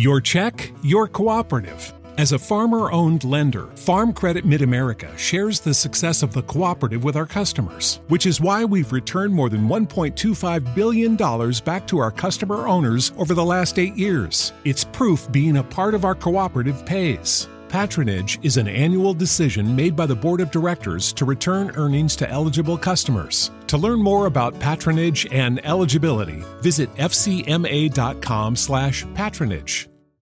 Your check, your cooperative. As a farmer owned lender, Farm Credit Mid America shares the success of the cooperative with our customers, which is why we've returned more than $1.25 billion back to our customer owners over the last eight years. It's proof being a part of our cooperative pays. Patronage is an annual decision made by the Board of Directors to return earnings to eligible customers. To learn more about patronage and eligibility, visit fcma.com/patronage.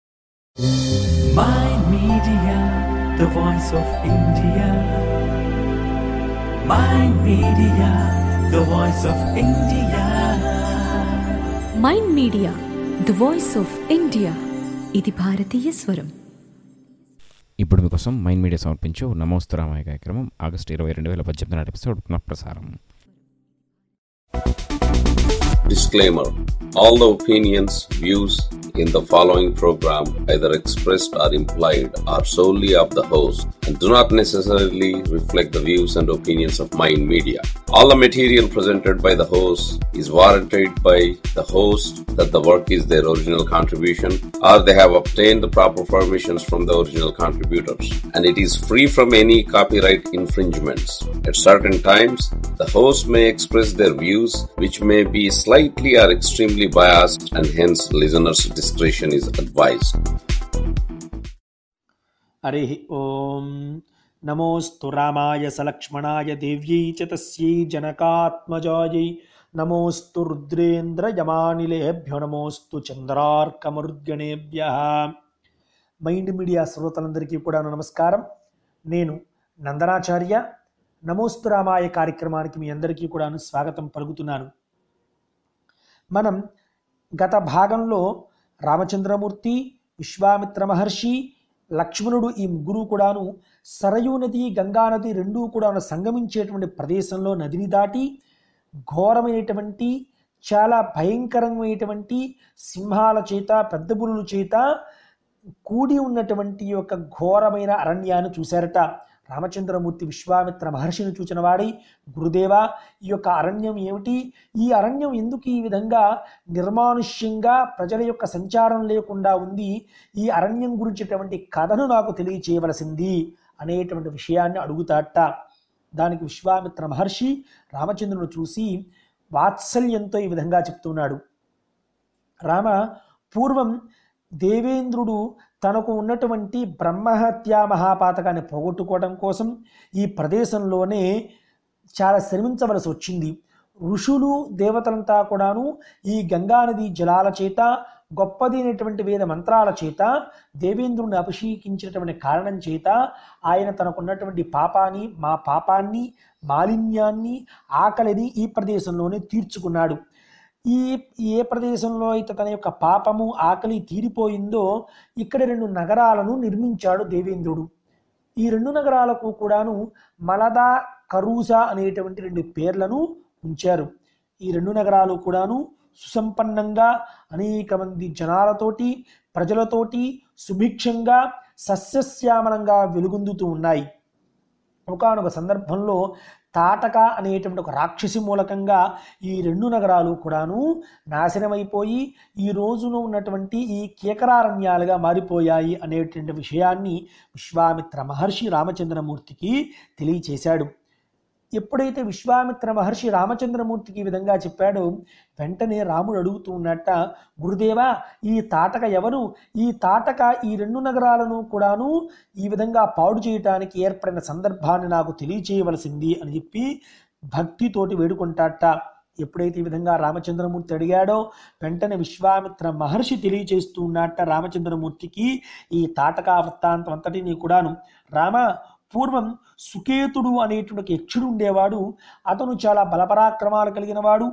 My Media, the voice of India. My Media, the voice of India. Mind media the voice of India ఇది భారతీయ స్వరం ఇప్పుడు మీకోసం mind media సమర్పించు నమోస్తు రామయ్య కార్యక్రమం August ఇరవై రెండు వేల పద్దెనిమిది నాటి ఎపిసోడ్ పునః ప్రసారం Disclaimer All the opinions, views in the following program, either expressed or implied, are solely of the host and do not necessarily reflect the views and opinions of Mind Media. All the material presented by the host is warranted by the host that the work is their original contribution or they have obtained the proper permissions from the original contributors and it is free from any copyright infringements. At certain times, the host may express their views which may be slightly or extremely biased and hence listeners' discretion is advised. हरिः ॐ नमोऽस्तु रामाय सलक्ष्मणाय देव्यै च तस्यै जनकात्मजायै नमोऽस्तु रुद्रेन्द्रयमानिलेभ्यो నమోస్తు చంద్రార్కమరుద్గణేభ్యः mind media శ్రోతలందరికీ కూడా నమస్కారం నేను నందనాచార్య నమోస్తు రామాయ కార్యక్రమానికి మీ అందరికీ కూడా స్వాగతం పలుకుతున్నాను మనం గత భాగంలో రామచంద్రమూర్తి విశ్వామిత్ర మహర్షి లక్ష్మణుడు ఈ ముగ్గురు కూడాను సరయూ నది గంగా నది రెండూ కూడా సంగమించేటువంటి ప్రదేశంలో నదిని దాటి ఘోరమైనటువంటి చాలా భయంకరమైనటువంటి సింహాల చేత పెద్ద పులుల చేత కూడి ఉన్నటువంటి యొక్క ఘోరమైన అరణ్యాన్ని చూశారట రామచంద్రమూర్తి విశ్వామిత్ర మహర్షిని చూచిన వాడి గురుదేవ ఈ యొక్క అరణ్యం ఏమిటి ఈ అరణ్యం ఎందుకు ఈ విధంగా నిర్మానుష్యంగా ప్రజల యొక్క సంచారం లేకుండా ఉంది ఈ అరణ్యం గురించినటువంటి కథను నాకు తెలియచేయవలసింది అనేటువంటి విషయాన్ని అడుగుతాట దానికి విశ్వామిత్ర మహర్షి రామచంద్రుని చూసి వాత్సల్యంతో ఈ విధంగా చెప్తున్నాడు రామ పూర్వం దేవేంద్రుడు తనకు ఉన్నటువంటి బ్రహ్మహత్యా మహాపాతకాన్ని పోగొట్టుకోవడం కోసం ఈ ప్రదేశంలోనే చాలా శ్రమించవలసి వచ్చింది ఋషులు దేవతలంతా కూడాను ఈ గంగానది జలాల చేత గొప్పదైనటువంటి వేద మంత్రాల చేత దేవేంద్రుని అభిషేకించినటువంటి కారణం చేత ఆయన తనకున్నటువంటి పాపాన్ని మా పాపాన్ని మాలిన్యాన్ని ఆకలిని ఈ ప్రదేశంలోనే తీర్చుకున్నాడు ఈ ఏ ప్రదేశంలో అయితే తన యొక్క పాపము ఆకలి తీరిపోయిందో ఇక్కడ రెండు నగరాలను నిర్మించాడు దేవేంద్రుడు ఈ రెండు నగరాలకు కూడాను మలదా కరూసా అనేటువంటి రెండు పేర్లను ఉంచారు ఈ రెండు నగరాలు కూడాను సుసంపన్నంగా అనేక మంది జనాలతోటి ప్రజలతోటి సుభిక్షంగా సస్యశ్యామలంగా వెలుగొందుతూ ఉన్నాయి ఒకనొక సందర్భంలో తాటక అనేటువంటి ఒక రాక్షసి మూలకంగా ఈ రెండు నగరాలు కూడాను నాశనమైపోయి ఈ రోజున ఉన్నటువంటి ఈ కీకరారణ్యాలుగా మారిపోయాయి అనేటువంటి విషయాన్ని విశ్వామిత్ర మహర్షి రామచంద్రమూర్తికి తెలియచేశాడు ఎప్పుడైతే విశ్వామిత్ర మహర్షి రామచంద్రమూర్తికి ఈ విధంగా చెప్పాడో వెంటనే రాముడు అడుగుతూ ఉన్నట్ట గురుదేవా ఈ తాటక ఎవరు ఈ తాటక ఈ రెండు నగరాలను కూడాను ఈ విధంగా పాడు చేయటానికి ఏర్పడిన సందర్భాన్ని నాకు తెలియచేయవలసింది అని చెప్పి భక్తితోటి వేడుకుంటాట ఎప్పుడైతే ఈ విధంగా రామచంద్రమూర్తి అడిగాడో వెంటనే విశ్వామిత్ర మహర్షి తెలియచేస్తూ ఉన్నట్ట రామచంద్రమూర్తికి ఈ తాటకా వృత్తాంతం అంతటినీ కూడాను రామ పూర్వం సుకేతుడు అనేటువంటి ఒక యక్షుడు ఉండేవాడు అతను చాలా బలపరాక్రమాలు కలిగిన వాడు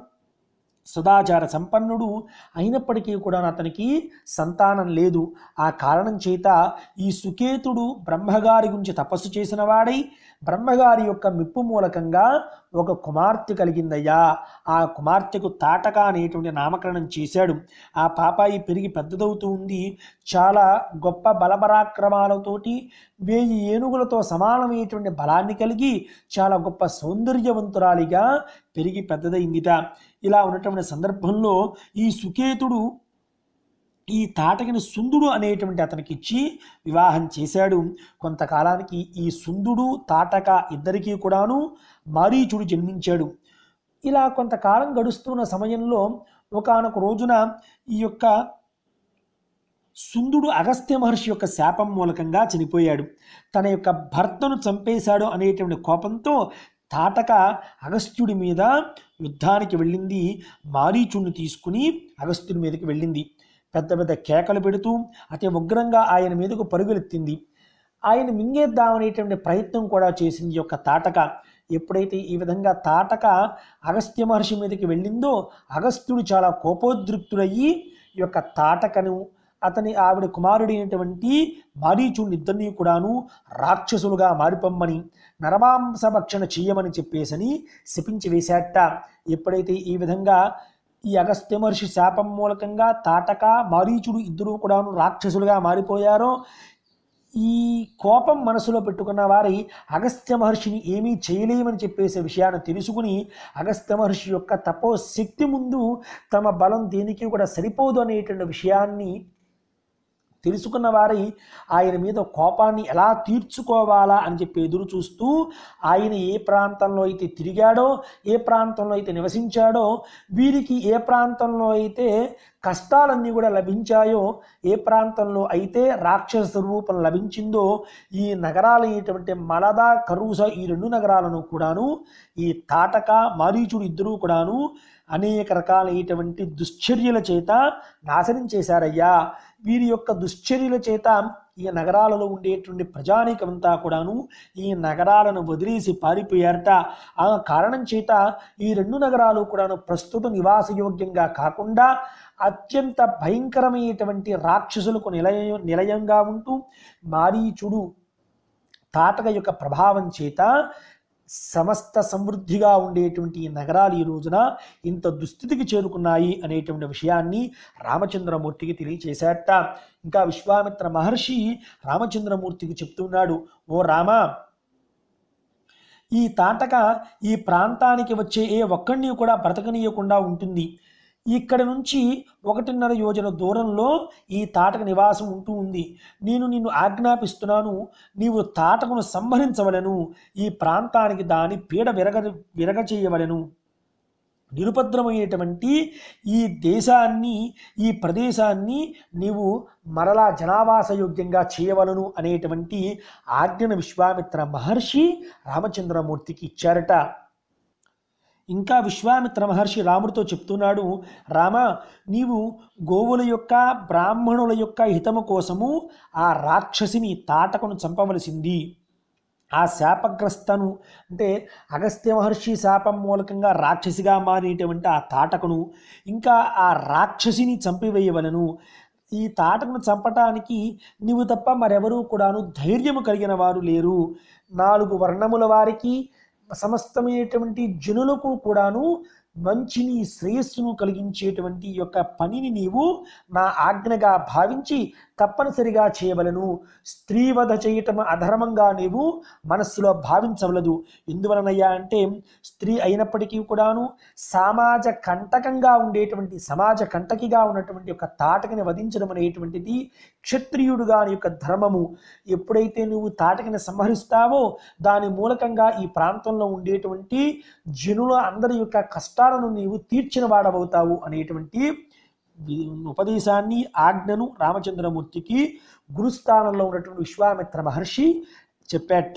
సదాచార సంపన్నుడు అయినప్పటికీ కూడా అతనికి సంతానం లేదు ఆ కారణం చేత ఈ సుకేతుడు బ్రహ్మగారి గురించి తపస్సు చేసిన వాడై బ్రహ్మగారి యొక్క మెప్పు మూలకంగా ఒక కుమార్తె కలిగిందయ్యా ఆ కుమార్తెకు తాటక అనేటువంటి నామకరణం చేశాడు ఆ పాపాయి పెరిగి పెద్దదవుతూ ఉంది చాలా గొప్ప బలపరాక్రమాలతోటి వేయి ఏనుగులతో సమానమైనటువంటి బలాన్ని కలిగి చాలా గొప్ప సౌందర్యవంతురాలిగా పెరిగి పెద్దదైందిట ఇలా ఉన్నటువంటి సందర్భంలో ఈ సుకేతుడు ఈ తాటకిని సుందుడు అనేటువంటి అతనికి ఇచ్చి వివాహం చేశాడు కొంతకాలానికి ఈ సుందుడు తాటక ఇద్దరికీ కూడాను మారీచుడు జన్మించాడు ఇలా కొంతకాలం గడుస్తున్న సమయంలో ఒకానొక రోజున ఈ యొక్క సుందుడు అగస్త్య మహర్షి యొక్క శాపం మూలకంగా చనిపోయాడు తన యొక్క భర్తను చంపేశాడు అనేటువంటి కోపంతో తాటక అగస్త్యుడి మీద యుద్ధానికి వెళ్ళింది మారీచుడిని తీసుకుని అగస్త్యుడి మీదకి వెళ్ళింది పెద్ద పెద్ద కేకలు పెడుతూ అతి ఉగ్రంగా ఆయన మీదకు పరుగులెత్తింది ఆయన మింగేద్దామనేటువంటి ప్రయత్నం కూడా చేసింది ఈ యొక్క తాటక ఎప్పుడైతే ఈ విధంగా తాటక అగస్త్య మహర్షి మీదకి వెళ్ళిందో అగస్త్యుడు చాలా కోపోద్రిక్తుడయ్యి ఈ యొక్క తాటకను అతని ఆవిడ కుమారుడైనటువంటి మారీచుడిని ఇద్దరినీ కూడాను రాక్షసులుగా మారిపమ్మని నరమాంసభక్షణ చెయ్యమని చెప్పేసని శపించి వేశాట ఎప్పుడైతే ఈ విధంగా ఈ అగస్త్య మహర్షి శాపం మూలకంగా తాటక మారీచుడు ఇద్దరూ కూడాను రాక్షసులుగా మారిపోయారో ఈ కోపం మనసులో పెట్టుకున్న వారి అగస్త్య మహర్షిని ఏమీ చేయలేమని చెప్పేసే విషయాన్ని తెలుసుకుని అగస్త్య మహర్షి యొక్క తపోశక్తి ముందు తమ బలం దేనికి కూడా సరిపోదు అనేటువంటి విషయాన్ని తెలుసుకున్న వారి ఆయన మీద కోపాన్ని ఎలా తీర్చుకోవాలా అని చెప్పి ఎదురు చూస్తూ ఆయన ఏ ప్రాంతంలో అయితే తిరిగాడో ఏ ప్రాంతంలో అయితే నివసించాడో వీరికి ఏ ప్రాంతంలో అయితే కష్టాలన్నీ కూడా లభించాయో ఏ ప్రాంతంలో అయితే రాక్షస రూపం లభించిందో ఈ నగరాలైనటువంటి మలద కరూస ఈ రెండు నగరాలను కూడాను ఈ తాటక మారీచుడు ఇద్దరూ కూడాను అనేక రకాలైనటువంటి దుశ్చర్యల చేత నాశనం చేశారయ్యా వీరి యొక్క దుశ్చర్యల చేత ఈ నగరాలలో ఉండేటువంటి ప్రజానీకమంతా కూడాను ఈ నగరాలను వదిలేసి పారిపోయారట ఆ కారణం చేత ఈ రెండు నగరాలు కూడాను ప్రస్తుత నివాసయోగ్యంగా కాకుండా అత్యంత భయంకరమైనటువంటి రాక్షసులకు నిలయ నిలయంగా ఉంటూ మారీచుడు తాటక యొక్క ప్రభావం చేత సమస్త సమృద్ధిగా ఉండేటువంటి ఈ నగరాలు ఈ రోజున ఇంత దుస్థితికి చేరుకున్నాయి అనేటువంటి విషయాన్ని రామచంద్రమూర్తికి తెలియచేశాట ఇంకా విశ్వామిత్ర మహర్షి రామచంద్రమూర్తికి చెప్తున్నాడు ఓ రామ ఈ తాటక ఈ ప్రాంతానికి వచ్చే ఏ ఒక్కడిని కూడా బ్రతకనీయకుండా ఉంటుంది ఇక్కడ నుంచి ఒకటిన్నర యోజన దూరంలో ఈ తాటక నివాసం ఉంటూ ఉంది నేను నిన్ను ఆజ్ఞాపిస్తున్నాను నీవు తాటకను సంహరించవలను ఈ ప్రాంతానికి దాని పీడ విరగ విరగ చేయవలను నిరుపద్రమైనటువంటి ఈ దేశాన్ని ఈ ప్రదేశాన్ని నీవు మరలా జనావాసయోగ్యంగా చేయవలను అనేటువంటి ఆజ్ఞను విశ్వామిత్ర మహర్షి రామచంద్రమూర్తికి ఇచ్చారట ఇంకా విశ్వామిత్ర మహర్షి రాముడితో చెప్తున్నాడు రామ నీవు గోవుల యొక్క బ్రాహ్మణుల యొక్క హితము కోసము ఆ రాక్షసిని తాటకను చంపవలసింది ఆ శాపగ్రస్తను అంటే అగస్త్య మహర్షి శాపం మూలకంగా రాక్షసిగా మారినటువంటి ఆ తాటకను ఇంకా ఆ రాక్షసిని చంపివేయవలను ఈ తాటకును చంపటానికి నీవు తప్ప మరెవరూ కూడాను ధైర్యము కలిగిన వారు లేరు నాలుగు వర్ణముల వారికి సమస్తమైనటువంటి జనులకు కూడాను మంచిని శ్రేయస్సును కలిగించేటువంటి యొక్క పనిని నీవు నా ఆజ్ఞగా భావించి తప్పనిసరిగా చేయవలను స్త్రీవధ చేయటం అధర్మంగా నీవు మనస్సులో భావించవలదు ఎందువలనయ్యా అంటే స్త్రీ అయినప్పటికీ కూడాను సమాజ కంటకంగా ఉండేటువంటి సమాజ కంటకిగా ఉన్నటువంటి యొక్క తాటకిని వధించడం అనేటువంటిది క్షత్రియుడుగా నీ యొక్క ధర్మము ఎప్పుడైతే నువ్వు తాటకిని సంహరిస్తావో దాని మూలకంగా ఈ ప్రాంతంలో ఉండేటువంటి జనుల అందరి యొక్క కష్టాలను నీవు తీర్చిన వాడవవుతావు అనేటువంటి వి- ఉపదేశాన్ని ఆజ్ఞను రామచంద్రమూర్తికి గురుస్థానంలో ఉన్నటువంటి విశ్వామిత్ర మహర్షి చెప్పాట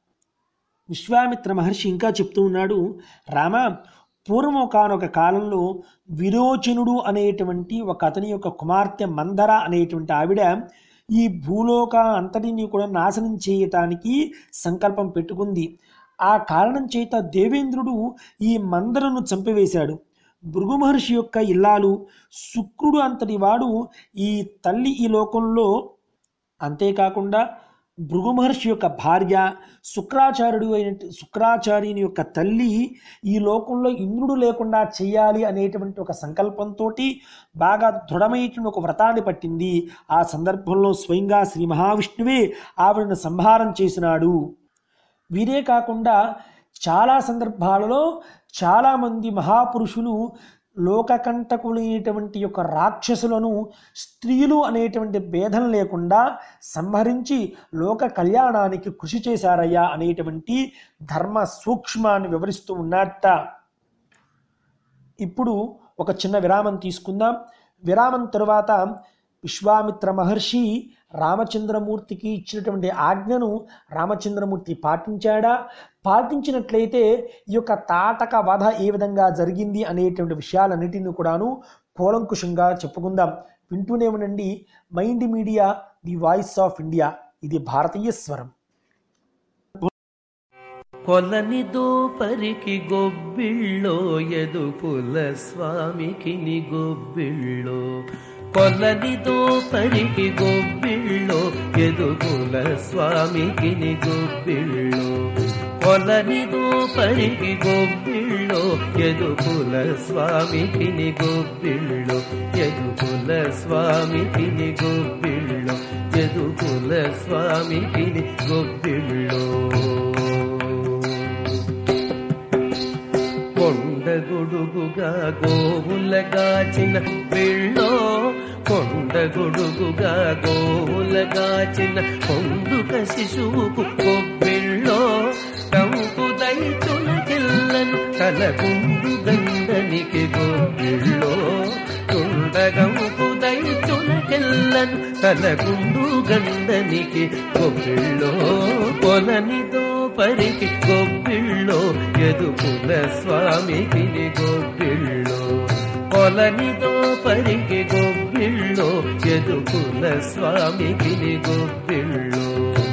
విశ్వామిత్ర మహర్షి ఇంకా చెప్తూ ఉన్నాడు రామ పూర్వం ఒకనొక కాలంలో విరోచనుడు అనేటువంటి ఒక అతని యొక్క కుమార్తె మందర అనేటువంటి ఆవిడ ఈ భూలోక అంతటిని కూడా నాశనం చేయటానికి సంకల్పం పెట్టుకుంది ఆ కారణం చేత దేవేంద్రుడు ఈ మందరను చంపివేశాడు భృగు మహర్షి యొక్క ఇల్లాలు శుక్రుడు అంతటి వాడు ఈ తల్లి ఈ లోకంలో అంతేకాకుండా భృగు మహర్షి యొక్క భార్య శుక్రాచార్యుడు అయిన శుక్రాచార్యుని యొక్క తల్లి ఈ లోకంలో ఇంద్రుడు లేకుండా చేయాలి అనేటువంటి ఒక సంకల్పంతో బాగా దృఢమైనటువంటి ఒక వ్రతాన్ని పట్టింది ఆ సందర్భంలో స్వయంగా శ్రీ మహావిష్ణువే ఆవిడను సంహారం చేసినాడు వీరే కాకుండా చాలా సందర్భాలలో చాలామంది మహాపురుషులు లోకకంటకులైనటువంటి యొక్క రాక్షసులను స్త్రీలు అనేటువంటి భేదం లేకుండా సంహరించి లోక కళ్యాణానికి కృషి చేశారయ్యా అనేటువంటి ధర్మ సూక్ష్మాన్ని వివరిస్తూ ఉన్నట్ట ఇప్పుడు ఒక చిన్న విరామం తీసుకుందాం విరామం తరువాత విశ్వామిత్ర మహర్షి రామచంద్రమూర్తికి ఇచ్చినటువంటి ఆజ్ఞను రామచంద్రమూర్తి పాటించాడా పాటించినట్లయితే ఈ యొక్క తాటక వధ ఏ విధంగా జరిగింది అనేటువంటి విషయాలన్నిటిని కూడాను కూలంకుషంగా చెప్పుకుందాం వింటూనే ఉండండి mind media the voice of India ఇది భారతీయ స్వరం కొలని దోపరికి గొబ్బిళ్ళో ఎదుపుల స్వామికి ని గొబ్బిళ్ళో కొలని దోపరికి గొబ్బిళ్ళో ఎదుపుల స్వామికి ని గొబ్బిళ్ళో కొలని దోపరికి గొబ్బిళ్ళో ఎదుపుల స్వామికి ని గొబ్బిళ్ళో ఎదుపుల స్వామికి ని గొబ్బిళ్ళో ఎదుపుల స్వామికి ని గొబ్బిళ్ళో కొండగొడుగుగా గోవులగాచిన పిళ్ళో కొండగొడుగుగా గోవులగాచిన కొండుక శిశువుకు కొబ్బిళ్ళో కంపు దైతులకెల్లను తలకుండు గండనికి గొబ్బిళ్ళో తుండగంపు దైతులకెల్లను తలకుండు గండనికి గొబ్బిళ్ళో కొలనిదో పరికి గొబ్బిళ్ళో ఎదుపుల స్వామికి గొబ్బిళ్ళో కొలనిదో పరికి గొబ్బిళ్ళో ఎదుపుల స్వామికి గొబ్బిళ్ళో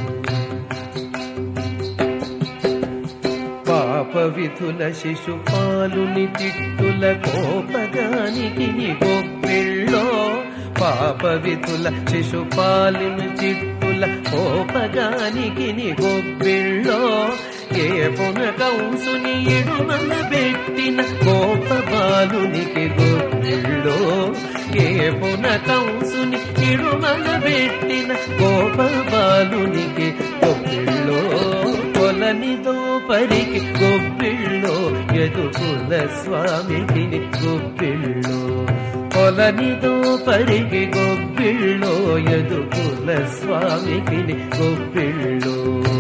పాప విధుల శిశుపాలుని తిట్టుల కోపగానికి గొప్పిళ్ళో పాప విధుల శిశుపాలుని తిట్టుల కోపగానికి గొప్పిళ్ళో ఏ పున కంసుని ఎడుమల పెట్టిన కోప బాలునికి గొప్పిళ్ళో ఏ పున కంసుని ఎడుమల పెట్టిన కోప బాలునికి గొప్పిళ్ళో కొలనిదో పరికి గొప్పిళ్ళో ఎదుకుల స్వామికి గొప్పిళ్ళో కొలనిదో పరికి గొప్పిళ్ళో ఎదుకుల స్వామికి గొప్పిళ్ళో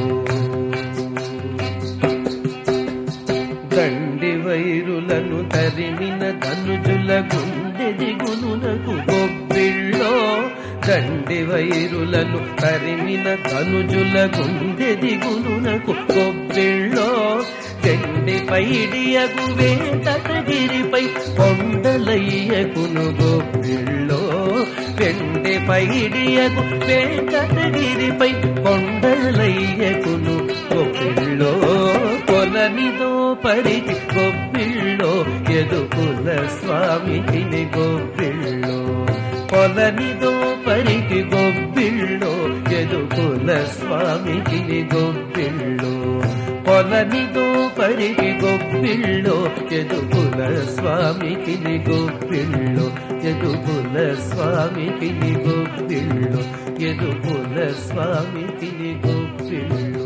దండి వైరులను తరిమిన ధనుజుల గుండె దిగునునకు గొప్పిళ్ళో దండి వైరులను తరిమిన ధనుజుల గుండె దిగునునకు గొప్పిళ్ళో దండి పైడియగు వేంకటగిరిపై కొండలయ్యకును గొప్పిళ్ళో వెండి పైడియగు వెంకటగిరిపై కొండలయ్యకును గొప్పిళ్ళో కొలనిదో పరికి గొప్పిళ్ళో ఎదుకుల స్వామికి గొప్పిళ్ళో కొలనిదో పరికి గొప్పిళ్ళో ఎదుకుల స్వామికి గొప్పిళ్ళో కొలనిదో పరికి గొప్పిళ్ళో ఎదుకుల స్వామికి గొప్పిళ్ళో ఎదుకుల స్వామికి గొప్పిళ్ళో ఎదుకుల స్వామికి గొప్పిళ్ళో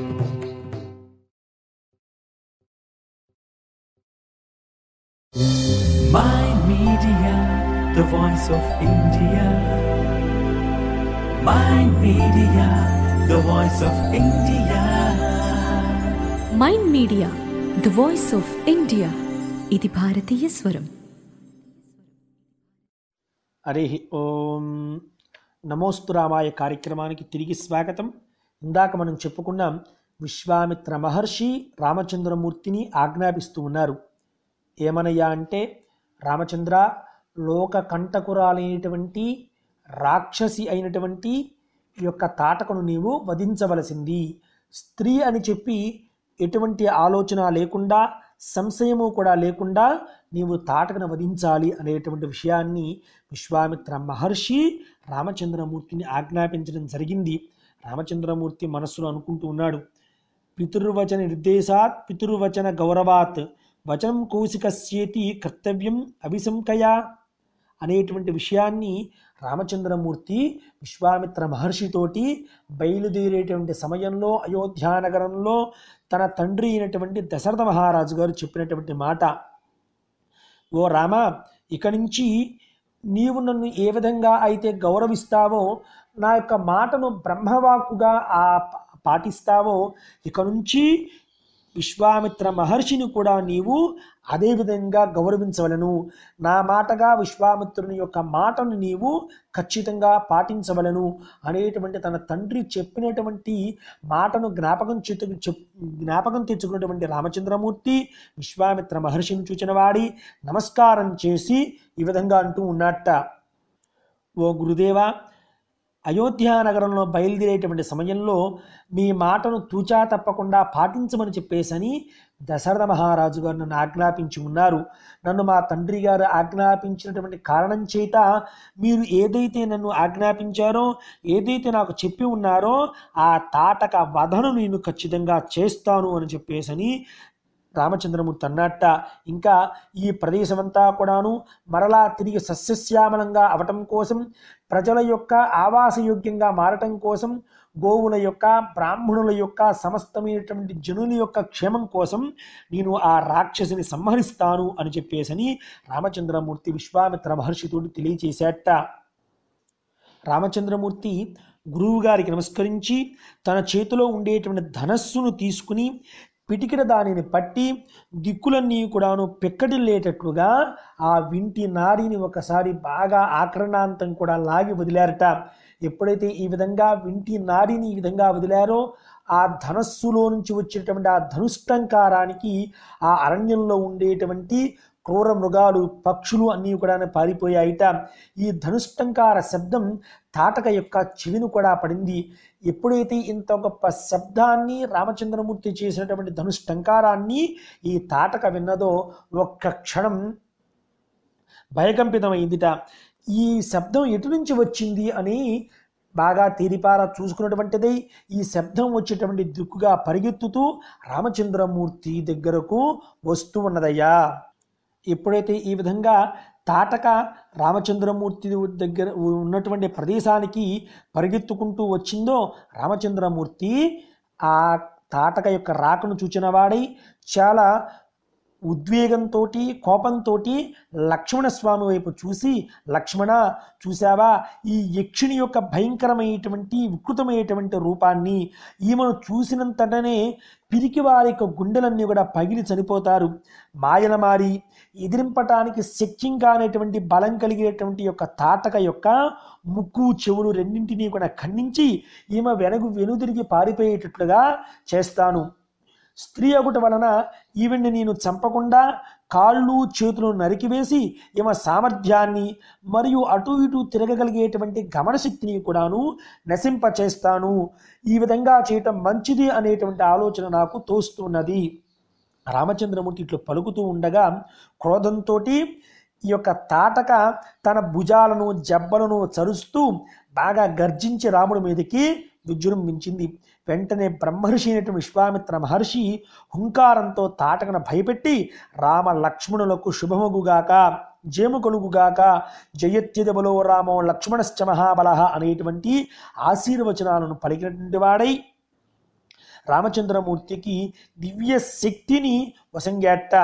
My Media, the voice of India. My Media, the voice of India. Mind media the voice of India ఇది భారతీయ స్వరం హరి ఓం నమోస్తు రామాయ కార్యక్రమానికి తిరిగి స్వాగతం ఇందాక మనం చెప్పుకున్నాం విశ్వామిత్ర మహర్షి రామచంద్రమూర్తిని ఆజ్ఞాపిస్తూ ఉన్నారు ఏమనయ్యా అంటే రామచంద్ర లోక కంటకురాలైనటువంటి రాక్షసి అయినటువంటి ఈ యొక్క తాటకను నీవు వధించవలసింది స్త్రీ అని చెప్పి ఎటువంటి ఆలోచన లేకుండా సంశయము కూడా లేకుండా నీవు తాటకను వధించాలి అనేటువంటి విషయాన్ని విశ్వామిత్ర మహర్షి రామచంద్రమూర్తిని ఆజ్ఞాపించడం జరిగింది రామచంద్రమూర్తి మనస్సులో అనుకుంటూ ఉన్నాడు పితుర్వచన నిర్దేశాత్ పితుర్వచన గౌరవాత్ వచనం కౌశికస్యేతి కర్తవ్యం అభిశంకయా అనేటువంటి విషయాన్ని రామచంద్రమూర్తి విశ్వామిత్ర మహర్షితోటి బయలుదేరేటువంటి సమయంలో అయోధ్యానగరంలో తన తండ్రి అయినటువంటి దశరథ మహారాజు గారు చెప్పినటువంటి మాట ఓ రామ ఇక నుంచి నీవు నన్ను ఏ విధంగా అయితే గౌరవిస్తావో నా యొక్క మాటను బ్రహ్మవాక్కుగా ఆ ప- పాటిస్తావో ఇక నుంచి విశ్వామిత్ర మహర్షిని కూడా నీవు అదే విధంగా గౌరవించవలను నా మాటగా విశ్వామిత్రుని యొక్క మాటను నీవు ఖచ్చితంగా పాటించవలను అనేటువంటి తన తండ్రి చెప్పినటువంటి మాటను జ్ఞాపకం చెత్తు చెప్- జ్ఞాపకం తెచ్చుకున్నటువంటి రామచంద్రమూర్తి విశ్వామిత్ర మహర్షిని చూచిన వాడి నమస్కారం చేసి ఈ విధంగా అంటూ ఉన్నట్ట ఓ గురుదేవా అయోధ్య నగరంలో బయలుదేరేటువంటి సమయంలో మీ మాటను తూచా తప్పకుండా పాటించమని చెప్పేసని దశరథ మహారాజు గారు నన్ను ఆజ్ఞాపించి ఉన్నారు నన్ను మా తండ్రి గారు ఆజ్ఞాపించినటువంటి కారణం చేత మీరు ఏదైతే నన్ను ఆజ్ఞాపించారో ఏదైతే నాకు చెప్పి ఉన్నారో ఆ తాటక వధను నేను ఖచ్చితంగా చేస్తాను అని చెప్పేసని రామచంద్రమూర్తి అన్నట్ట ఇంకా ఈ ప్రదేశమంతా కూడాను మరలా తిరిగి సస్యశ్యామలంగా అవటం కోసం ప్రజల యొక్క ఆవాసయోగ్యంగా మారటం కోసం గోవుల యొక్క బ్రాహ్మణుల యొక్క సమస్తమైనటువంటి జనుల యొక్క క్షేమం కోసం నేను ఆ రాక్షసిని సంహరిస్తాను అని చెప్పేసని రామచంద్రమూర్తి విశ్వామిత్ర మహర్షితోటి తెలియచేశాట రామచంద్రమూర్తి గురువు గారికి నమస్కరించి తన చేతిలో ఉండేటువంటి ధనస్సును తీసుకుని పిటికిన దానిని పట్టి దిక్కులన్నీ కూడాను పెక్కడిల్లేటట్లుగా ఆ వింటి నారిని ఒకసారి బాగా ఆక్రణాంతం కూడా లాగి వదిలారట ఎప్పుడైతే ఈ విధంగా వింటి నారిని ఈ విధంగా వదిలారో ఆ ధనస్సులో నుంచి వచ్చేటువంటి ఆ ధనుష్టంకారానికి ఆ అరణ్యంలో ఉండేటువంటి క్రూర మృగాలు పక్షులు అన్నీ కూడా పారిపోయాయిట ఈ ధనుష్టంకార శబ్దం తాటక యొక్క చెవిని కూడా పడింది ఎప్పుడైతే ఇంత గొప్ప శబ్దాన్ని రామచంద్రమూర్తి చేసినటువంటి ధనుష్టంకారాన్ని ఈ తాటక విన్నదో ఒక్క క్షణం భయకంపితమైందిట ఈ శబ్దం ఎటు నుంచి వచ్చింది అని బాగా తీరిపార చూసుకున్నటువంటిది ఈ శబ్దం వచ్చేటువంటి దిక్కుగా పరిగెత్తుతూ రామచంద్రమూర్తి దగ్గరకు వస్తూ ఉన్నదయ్యా ఎప్పుడైతే ఈ విధంగా తాటక రామచంద్రమూర్తి దగ్గర ఉన్నటువంటి ప్రదేశానికి పరిగెత్తుకుంటూ వచ్చిందో రామచంద్రమూర్తి ఆ తాటక యొక్క రాకను చూచిన వాడై చాలా ఉద్వేగంతో కోపంతో లక్ష్మణస్వామి వైపు చూసి లక్ష్మణ చూసావా ఈ యక్షిణి యొక్క భయంకరమైనటువంటి వికృతమైనటువంటి రూపాన్ని ఈమెను చూసినంతటనే పిరికి వారి యొక్క గుండెలన్నీ కూడా పగిలి చనిపోతారు మాయల మారి ఎదిరింపటానికి శక్యం కానటువంటి బలం కలిగేటువంటి యొక్క తాటక యొక్క ముక్కు చెవులు రెండింటినీ కూడా ఖండించి ఈమె వెనగు వెనుదిరిగి పారిపోయేటట్లుగా చేస్తాను స్త్రీ ఒకటి వలన ఈవిడ్ని నేను చంపకుండా కాళ్ళు చేతులు నరికివేసి ఈమె సామర్థ్యాన్ని మరియు అటు ఇటు తిరగగలిగేటువంటి గమనశక్తిని కూడాను నశింపచేస్తాను ఈ విధంగా చేయటం మంచిది అనేటువంటి ఆలోచన నాకు తోస్తున్నది రామచంద్రమూర్తి ఇట్లు పలుకుతూ ఉండగా క్రోధంతో ఈ యొక్క తాటక తన భుజాలను జబ్బలను చరుస్తూ బాగా గర్జించి రాముడి మీదకి విజృంభించింది వెంటనే బ్రహ్మర్షి అయినటువంటి విశ్వామిత్ర మహర్షి హుంకారంతో తాటకను భయపెట్టి రామ లక్ష్మణులకు శుభమగుగాక జేము కలుగుగాక జయత్యదబలో రామో లక్ష్మణశ్చ మహాబల అనేటువంటి ఆశీర్వచనాలను పలికినటువంటి వాడై రామచంద్రమూర్తికి దివ్య శక్తిని వసంగాట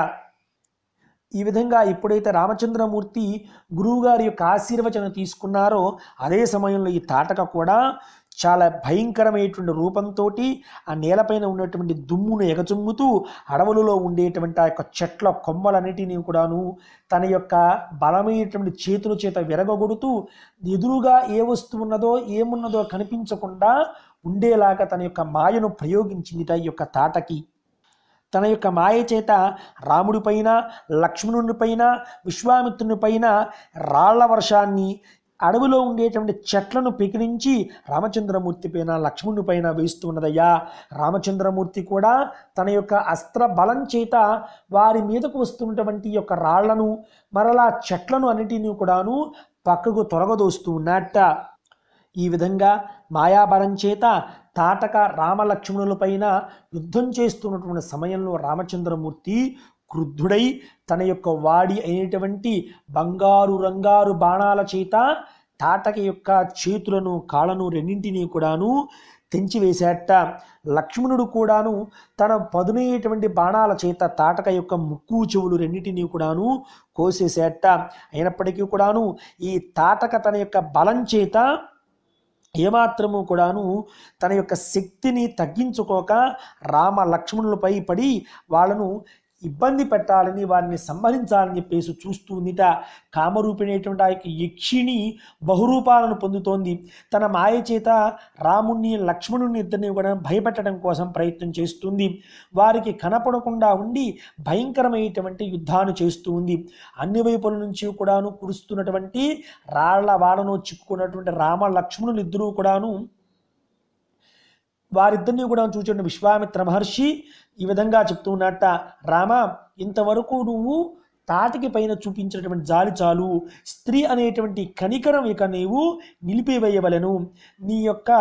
ఈ విధంగా ఎప్పుడైతే రామచంద్రమూర్తి గురువుగారి యొక్క ఆశీర్వచనం తీసుకున్నారో అదే సమయంలో ఈ తాటక కూడా చాలా భయంకరమైనటువంటి రూపంతో ఆ నేలపైన ఉన్నటువంటి దుమ్మును ఎగచుమ్ముతూ అడవులలో ఉండేటువంటి ఆ యొక్క చెట్ల కొమ్మలన్నిటినీ కూడాను తన యొక్క బలమైనటువంటి చేతుల చేత విరగొడుతూ ఎదురుగా ఏ వస్తువు ఉన్నదో ఏమున్నదో కనిపించకుండా ఉండేలాగా తన యొక్క మాయను ప్రయోగించిందిట ఈ యొక్క తాటకి తన యొక్క మాయ చేత రాముడిపైన లక్ష్మణునిపైన విశ్వామిత్రునిపైన రాళ్ల వర్షాన్ని అడవిలో ఉండేటువంటి చెట్లను పెకిరించి రామచంద్రమూర్తి పైన లక్ష్మణుని పైన వేస్తున్నదయ్యా రామచంద్రమూర్తి కూడా తన యొక్క అస్త్ర బలం చేత వారి మీదకు వస్తున్నటువంటి యొక్క రాళ్లను మరలా చెట్లను అన్నిటినీ కూడాను పక్కకు తొలగదోస్తూ ఉన్నట్ట ఈ విధంగా మాయాబలం చేత తాటక రామలక్ష్మణులపైన యుద్ధం చేస్తున్నటువంటి సమయంలో రామచంద్రమూర్తి క్రుద్ధుడై తన యొక్క వాడి అయినటువంటి బంగారు రంగారు బాణాల చేత తాటక యొక్క చేతులను కాళ్ళను రెండింటినీ కూడాను తెంచివేశాట లక్ష్మణుడు కూడాను తన పదునైనటువంటి బాణాల చేత తాటక యొక్క ముక్కు చెవులు రెండింటినీ కూడాను కోసేసేట అయినప్పటికీ కూడాను ఈ తాటక తన యొక్క బలం చేత ఏమాత్రము కూడాను తన యొక్క శక్తిని తగ్గించుకోక రామ లక్ష్మణులపై పడి వాళ్ళను ఇబ్బంది పెట్టాలని వారిని సంహరించాలని చెప్పేసి చూస్తూ ఉందిట కామరూపిణైనటువంటి ఆ యొక్క యక్షిణి బహురూపాలను పొందుతోంది తన మాయ చేత రాముణ్ణి లక్ష్మణుని ఇద్దరిని కూడా భయపెట్టడం కోసం ప్రయత్నం చేస్తుంది వారికి కనపడకుండా ఉండి భయంకరమైనటువంటి యుద్ధాన్ని చేస్తూ ఉంది అన్ని వైపుల నుంచి కూడాను కురుస్తున్నటువంటి రాళ్ల వాడను చిక్కుకున్నటువంటి రామ లక్ష్మణులు ఇద్దరూ కూడాను వారిద్దరిని కూడా చూచిన విశ్వామిత్ర మహర్షి ఈ విధంగా చెప్తూ ఉన్నట్ట రామ ఇంతవరకు నువ్వు తాటికి పైన చూపించినటువంటి జాలి చాలు స్త్రీ అనేటువంటి కనికరం ఇక నీవు నిలిపివేయవలను నీ యొక్క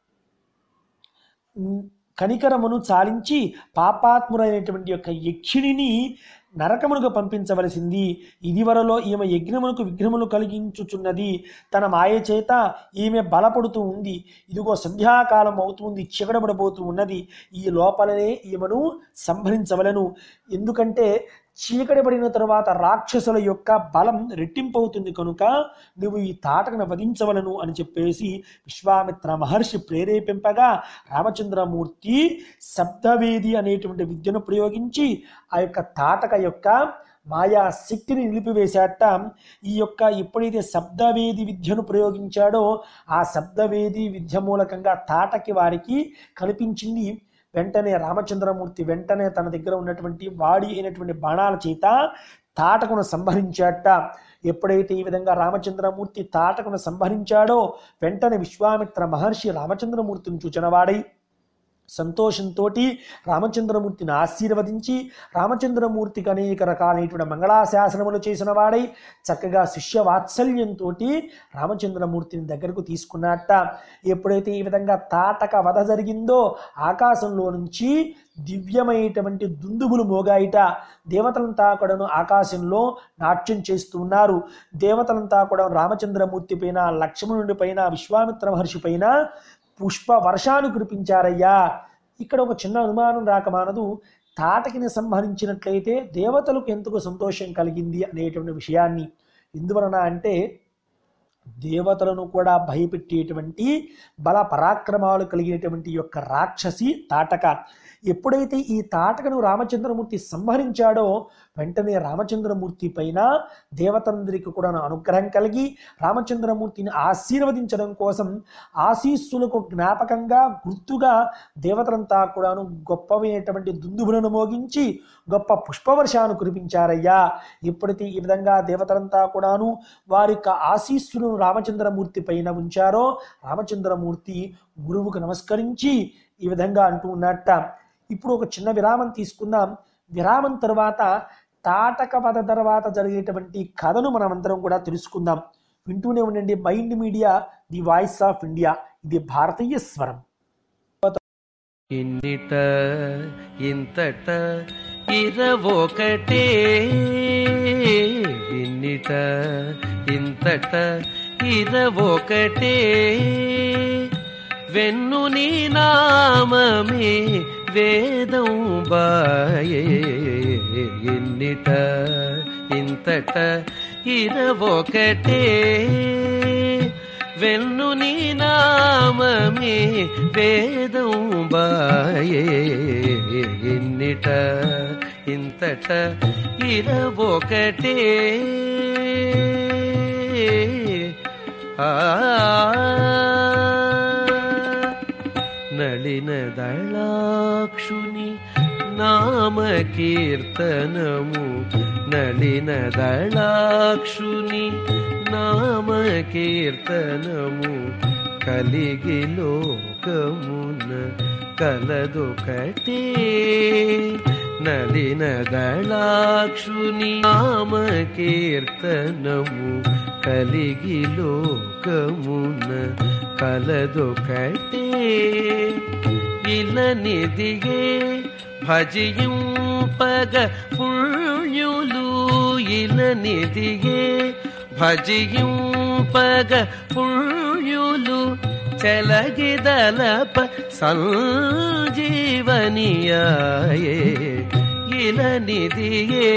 ఉమ్, కనికరమును చాలించి పాపాత్మురైనటువంటి యొక్క యక్షిణిని నరకమునుకు పంపించవలసింది ఇదివరలో ఈమె యజ్ఞమునకు విఘ్నములు కలిగించుచున్నది తన మాయ చేత ఈమె బలపడుతూ ఉంది ఇదిగో సంధ్యాకాలం అవుతుంది చిగడబడబోతూ ఉన్నది ఈ లోపలనే ఈమెను సంహరించవలను ఎందుకంటే చీకటి పడిన తరువాత రాక్షసుల యొక్క బలం రెట్టింపవుతుంది కనుక నువ్వు ఈ తాటకను వధించవలను అని చెప్పేసి విశ్వామిత్ర మహర్షి ప్రేరేపింపగా రామచంద్రమూర్తి శబ్దవేది అనేటువంటి విద్యను ప్రయోగించి ఆ యొక్క తాటక యొక్క మాయా శక్తిని నిలిపివేశాట ఈ యొక్క ఎప్పుడైతే శబ్దవేది విద్యను ప్రయోగించాడో ఆ శబ్దవేది విద్య మూలకంగా తాటకి వారికి కనిపించింది వెంటనే రామచంద్రమూర్తి వెంటనే తన దగ్గర ఉన్నటువంటి వాడి అయినటువంటి బాణాల చేత తాటకును సంహరించాట ఎప్పుడైతే ఈ విధంగా రామచంద్రమూర్తి తాటకును సంహరించాడో వెంటనే విశ్వామిత్ర మహర్షి రామచంద్రమూర్తిని చూచినవాడై సంతోషంతో రామచంద్రమూర్తిని ఆశీర్వదించి రామచంద్రమూర్తికి అనేక రకాలైనటువంటి మంగళాశాసనములు చేసిన వాడై చక్కగా శిష్య వాత్సల్యంతో రామచంద్రమూర్తిని దగ్గరకు తీసుకున్నట్ట ఎప్పుడైతే ఈ విధంగా తాటక వధ జరిగిందో ఆకాశంలో నుంచి దివ్యమైనటువంటి దుందుబులు మోగాయిట దేవతలంతా కూడాను ఆకాశంలో నాట్యం చేస్తూ ఉన్నారు దేవతలంతా కూడా రామచంద్రమూర్తి పైన లక్ష్మణుడి పైన విశ్వామిత్ర మహర్షి పైన పుష్ప వర్షాలు కురిపించారయ్యా ఇక్కడ ఒక చిన్న అనుమానం రాకమానదు తాటకిని సంహరించినట్లయితే దేవతలకు ఎంతకు సంతోషం కలిగింది అనేటువంటి విషయాన్ని ఎందువలన అంటే దేవతలను కూడా భయపెట్టేటువంటి బల పరాక్రమాలు కలిగినటువంటి యొక్క రాక్షసి తాటక ఎప్పుడైతే ఈ తాటకను రామచంద్రమూర్తి సంహరించాడో వెంటనే రామచంద్రమూర్తి పైన దేవతందరికి కూడా అనుగ్రహం కలిగి రామచంద్రమూర్తిని ఆశీర్వదించడం కోసం ఆశీస్సులకు జ్ఞాపకంగా గుర్తుగా దేవతలంతా కూడాను గొప్పమైనటువంటి దుందుబులను మోగించి గొప్ప పుష్పవర్షాన్ని కురిపించారయ్యా ఎప్పుడైతే ఈ విధంగా దేవతలంతా కూడాను వారి యొక్క ఆశీస్సులను రామచంద్రమూర్తి పైన ఉంచారో రామచంద్రమూర్తి గురువుకు నమస్కరించి ఈ విధంగా అంటూ ఉన్నట్ట ఇప్పుడు ఒక చిన్న విరామం తీసుకుందాం విరామం తర్వాత తాటక వధ తర్వాత జరిగేటువంటి కథను మనమందరం కూడా తెలుసుకుందాం వింటూనే ఉండండి mind media the voice of India ఇది భారతీయ స్వరం ఇన్నిట ఇంతట ఇరవొకటే ఇన్నిట ఇంతట ఇరవొకటే వెన్ను నీ నామమే వేదం బాయే ఇన్నిట ఇంతట ఇరవొకటే వెన్ను నీ నామమే వేదం బాయే ఇన్నిట ఇంతట ఇరవొకటే ఆ నళిన దళాక్షుని నామ కీర్తనము నళిన దళాక్షుని నామ కీర్తనము కలిగి లోకమున కలదొకటే నలిన దళాక్షుని నామ కీర్తనము కలిగి లోకమున కలదొకటే ఇలనిదిగే భజింపగ పుణ్యులు ఇలనిదిగే భజింపగ పుణ్యులు చ చెలగిదలప సంజీవనియాయే ఇలనిదియే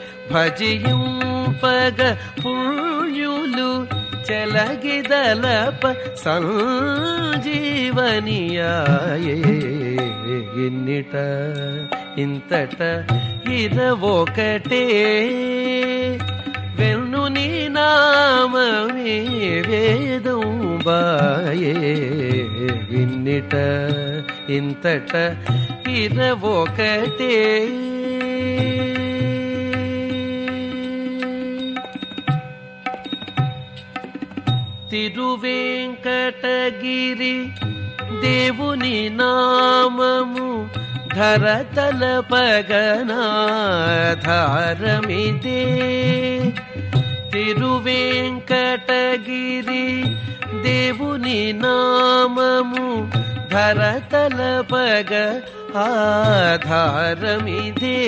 భజింపగ పుణ్యులు చెలగిదలప సంజీవనియాయే ఇన్నిట ఇంతట ఇదవొకటే వెన్ను నీ నామమే వేదం బాయే ఇన్నిట ఇంతట ఇరవొకటే తిరువేంకటగిరి దేవుని నామము ధరతల పగనాధారమిదే తిరువేంకటగిరి దేవుని నామము ధరతల పగ ఆధారమిదే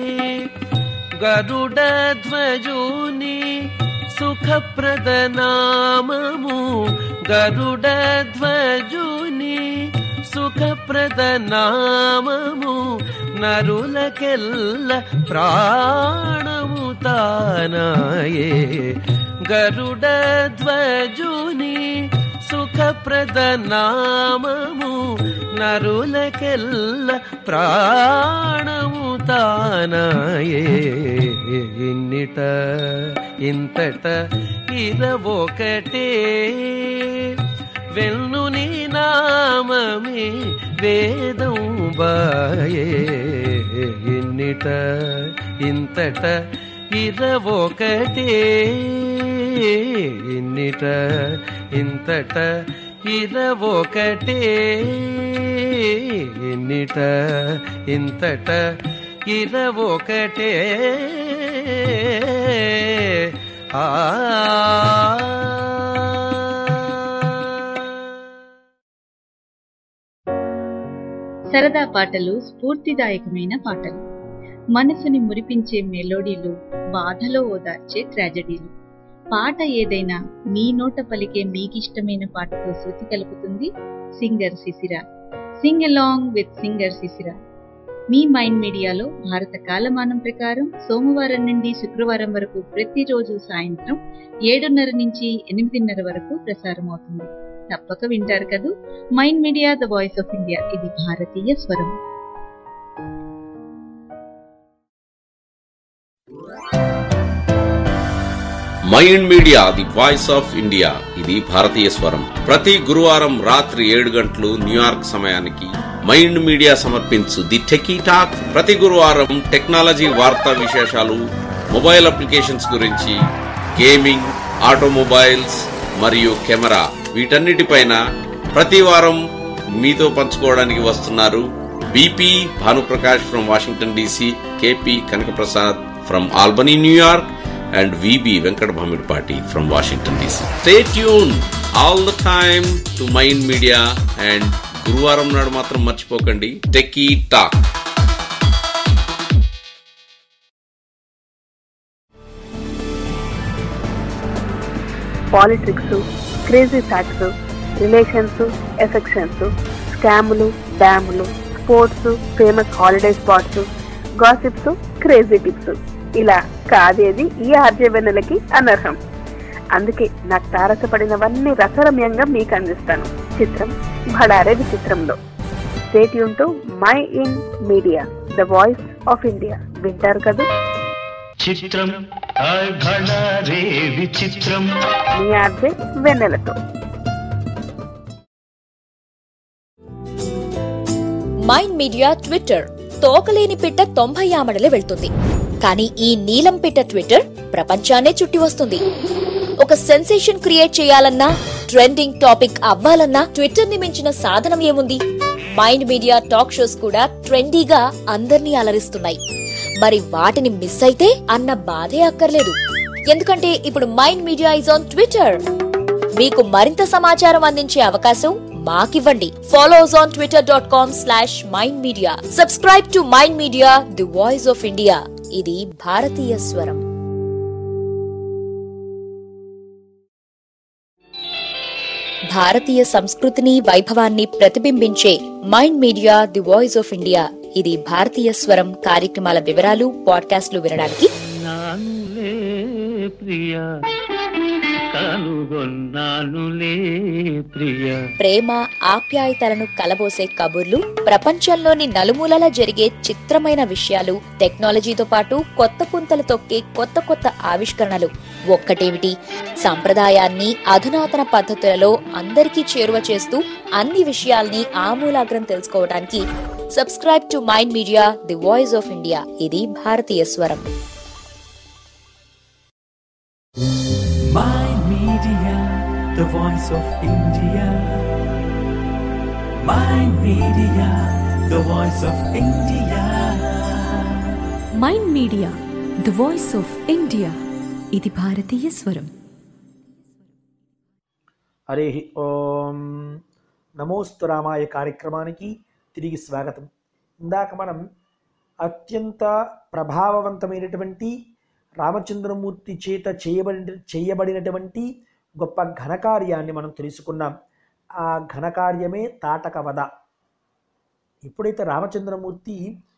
గరుడ ధ్వజుని సుఖప్రద నామము గరుడ ధ్వజుని సుఖప్రద నామము నరులకెల్ల ప్రాణము తానాయే గరుడ ధ్వజుని సుఖప్రద నామము నరులకెల్ల ప్రాణము తానాయే ఇన్నిట ఇంతట ఇరవొకటే వెన్ను నీ నామమే వేదం బాయే ఇన్నిట ఇంతట ఇరవొకటే ఇన్నిట ఇంతట ఇరవొకటే ఇన్నిట ఇంతట ఇరవొకటే ఆ సరదా పాటలు స్ఫూర్తిదాయకమైన పాటలు మనసుని మురిపించే మెలోడీలు బాధలో ఓదార్చే ట్రాజడీలు పాట ఏదైనా మీ నోట పలికే మీకిష్టమైన పాటతో శృతి కలుపుతుంది సింగర్ శిశిర సింగ్ అలాంగ్ విత్ సింగర్ శిశిర మీ మైండ్ మీడియాలో భారత కాలమానం ప్రకారం సోమవారం నుండి శుక్రవారం వరకు ప్రతిరోజు సాయంత్రం ఏడున్నర నుంచి ఎనిమిదిన్నర వరకు ప్రసారం అవుతుంది తప్పక వింటారు కదూ mind media the voice of India ఇది భారతీయ స్వరం mind media the voice of India ఇది భారతీయ స్వరం ప్రతి గురువారం రాత్రి ఏడు గంటలు న్యూయార్క్ సమయానికి మైండ్ మీడియా సమర్పించు ది టెకీ టాక్ ప్రతి గురువారం టెక్నాలజీ వార్తా విశేషాలు మొబైల్ అప్లికేషన్స్ గురించి గేమింగ్ ఆటోమొబైల్స్ మరియు కెమెరా వీటన్నిటిపైన ప్రతి వారం మీతో పంచుకోవడానికి వస్తున్నారు BP Bhanuprakash from Washington DC KP Kanakaprasad from Albany New York and VB Venkat Bhamidpati from Washington DC. Stay tuned all the time to Mind Media and గురువారం నాడు మాత్రం మర్చిపోకండి techie talk politics crazy facts relations affections స్కాములు డ్యాములు sports famous holiday spots gossips crazy tips ఇలా కాదేది ఈ ఆర్జవెన్నెలకి అనర్హం అందుకే నాకు తారసపడినవన్నీ రసరమ్యంగా మీకు అందిస్తాను చిత్రం భడారే విచిత్రంలో state to my in media the voice of India వింటారు కదా చిత్రం రే విచిత్రం మీ ఆర్జే వెన్నెలతో మైండ్ మీడియా ట్విట్టర్ తోకలేని పిట్ట తొంభై ఆమడలే వెళ్తుంది కానీ ఈ నీలం పిట్ట ట్విట్టర్ ప్రపంచాన్నే చుట్టి వస్తుంది ఒక సెన్సేషన్ క్రియేట్ చేయాలన్నా ట్రెండింగ్ టాపిక్ అవ్వాలన్నా ట్విట్టర్ ని మించిన సాధనం ఏముంది మైండ్ మీడియా టాక్ షోస్ కూడా ట్రెండీగా అందర్నీ అలరిస్తున్నాయి మరి వాటిని మిస్ అయితే అన్న బాధే అక్కర్లేదు ఎందుకంటే ఇప్పుడు mind media is on Twitter మీకు మరింత సమాచారం అందించే అవకాశం మాకివ్వండి follow us on Twitter dot com slash mind media subscribe to mind media the voice of India ఇది భారతీయ స్వరం భారతీయ సంస్కృతిని వైభవాన్ని ప్రతిబింబించే mind media the voice of India ఇది భారతీయ స్వరం కార్యక్రమాల వివరాలు పాడ్కాస్ట్లు వినడానికి నానులే ప్రియ కనుగొన్నానులే ప్రియ ప్రేమ ఆప్యాయతలను కలబోసే కబుర్లు ప్రపంచంలోని నలుమూలలా జరిగే చిత్రమైన విషయాలు టెక్నాలజీతో పాటు కొత్త పుంతలు తొక్కే కొత్త కొత్త ఆవిష్కరణలు ఒక్కటేమిటి సంప్రదాయాన్ని అధునాతన పద్ధతులలో అందరికీ చేరువ చేస్తూ అన్ని విషయాల్ని ఆమూలాగ్రం తెలుసుకోవడానికి subscribe to mind media the voice of India ఇది భారతీయ స్వరం Mind Media, the voice of India. Mind Media, the voice of India. Mind media the voice of India ఇది భారతీయ స్వరం హరి ఓం నమోస్తు రామాయ కార్యక్రమానికి తిరిగి స్వాగతం ఇందాక మనం అత్యంత ప్రభావవంతమైనటువంటి రామచంద్రమూర్తి చేత చేయబడి చేయబడినటువంటి గొప్ప ఘనకార్యాన్ని మనం తెలుసుకున్నాం ఆ ఘనకార్యమే తాటక వధ ఎప్పుడైతే రామచంద్రమూర్తి